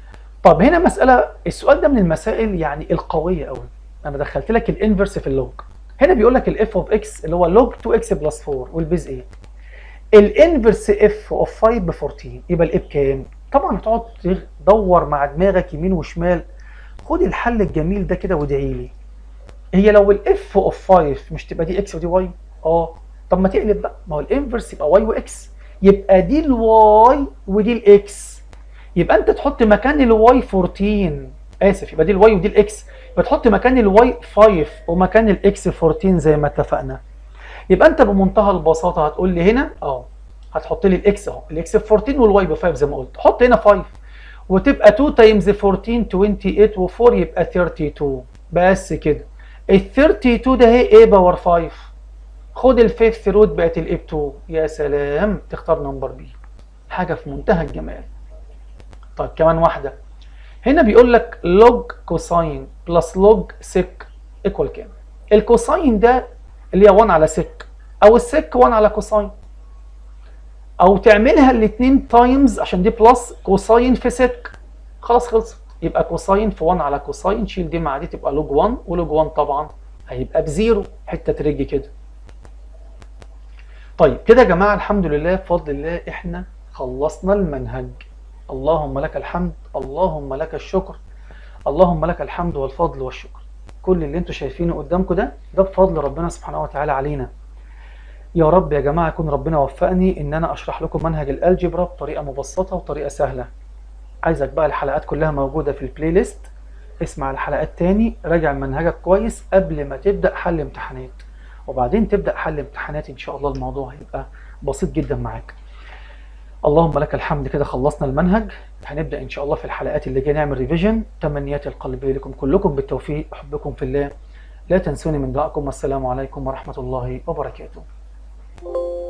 طب هنا مساله السؤال ده من المسائل يعني القويه قوي انا دخلت لك الانفرس في اللوج هنا بيقول لك الاف اوف اكس اللي هو لوج 2 اكس بلس 4 والبيز ايه الانفرس اف اوف 5 ب 14 يبقى الايه بكام طبعا هتقعد تدور مع دماغك يمين وشمال خد الحل الجميل ده كده وادعي لي هي لو الاف اوف 5 مش تبقى دي اكس ودي واي اه طب ما تقلب بقى ما هو الانفرس يبقى واي واكس يبقى دي الواي ودي الاكس يبقى انت تحط مكان الواي 14 اسف يبقى دي الواي ودي الاكس يبقى تحط مكان الواي 5 ومكان الاكس 14 زي ما اتفقنا يبقى انت بمنتهى البساطه هتقول لي هنا اه هتحط لي الاكس اهو الاكس ب 14 والواي ب 5 زي ما قلت حط هنا 5 وتبقى 2 تايمز 14 28 و4 يبقى 32 بس كده ال 32 ده هي ايه باور 5 خد الفيفث روت بقت الايه 2 يا سلام تختار نمبر بي حاجه في منتهى الجمال طيب كمان واحده هنا بيقول لك لوج كوساين بلس لوج سيك ايكوال كام الكوساين ده اللي هي 1 على سيك او السيك 1 على كوساين او تعملها الاثنين تايمز عشان دي بلس كوساين في سيك خلاص خلصت يبقى كوساين في 1 على كوساين شيل دي مع دي تبقى لوج 1 ولوج 1 طبعا هيبقى بزيرو حته ترج كده طيب كده يا جماعه الحمد لله بفضل الله احنا خلصنا المنهج اللهم لك الحمد اللهم لك الشكر اللهم لك الحمد والفضل والشكر كل اللي انتوا شايفينه قدامكم ده ده بفضل ربنا سبحانه وتعالى علينا يا رب يا جماعه يكون ربنا وفقني ان انا اشرح لكم منهج الالجبرا بطريقه مبسطه وطريقه سهله عايزك بقى الحلقات كلها موجوده في البلاي ليست اسمع الحلقات تاني راجع منهجك كويس قبل ما تبدا حل امتحانات وبعدين تبدا حل امتحانات ان شاء الله الموضوع هيبقى بسيط جدا معاك اللهم لك الحمد كده خلصنا المنهج هنبدا ان شاء الله في الحلقات اللي جايه نعمل ريفيجن تمنياتي القلبيه لكم كلكم بالتوفيق احبكم في الله لا تنسوني من دعائكم والسلام عليكم ورحمه الله وبركاته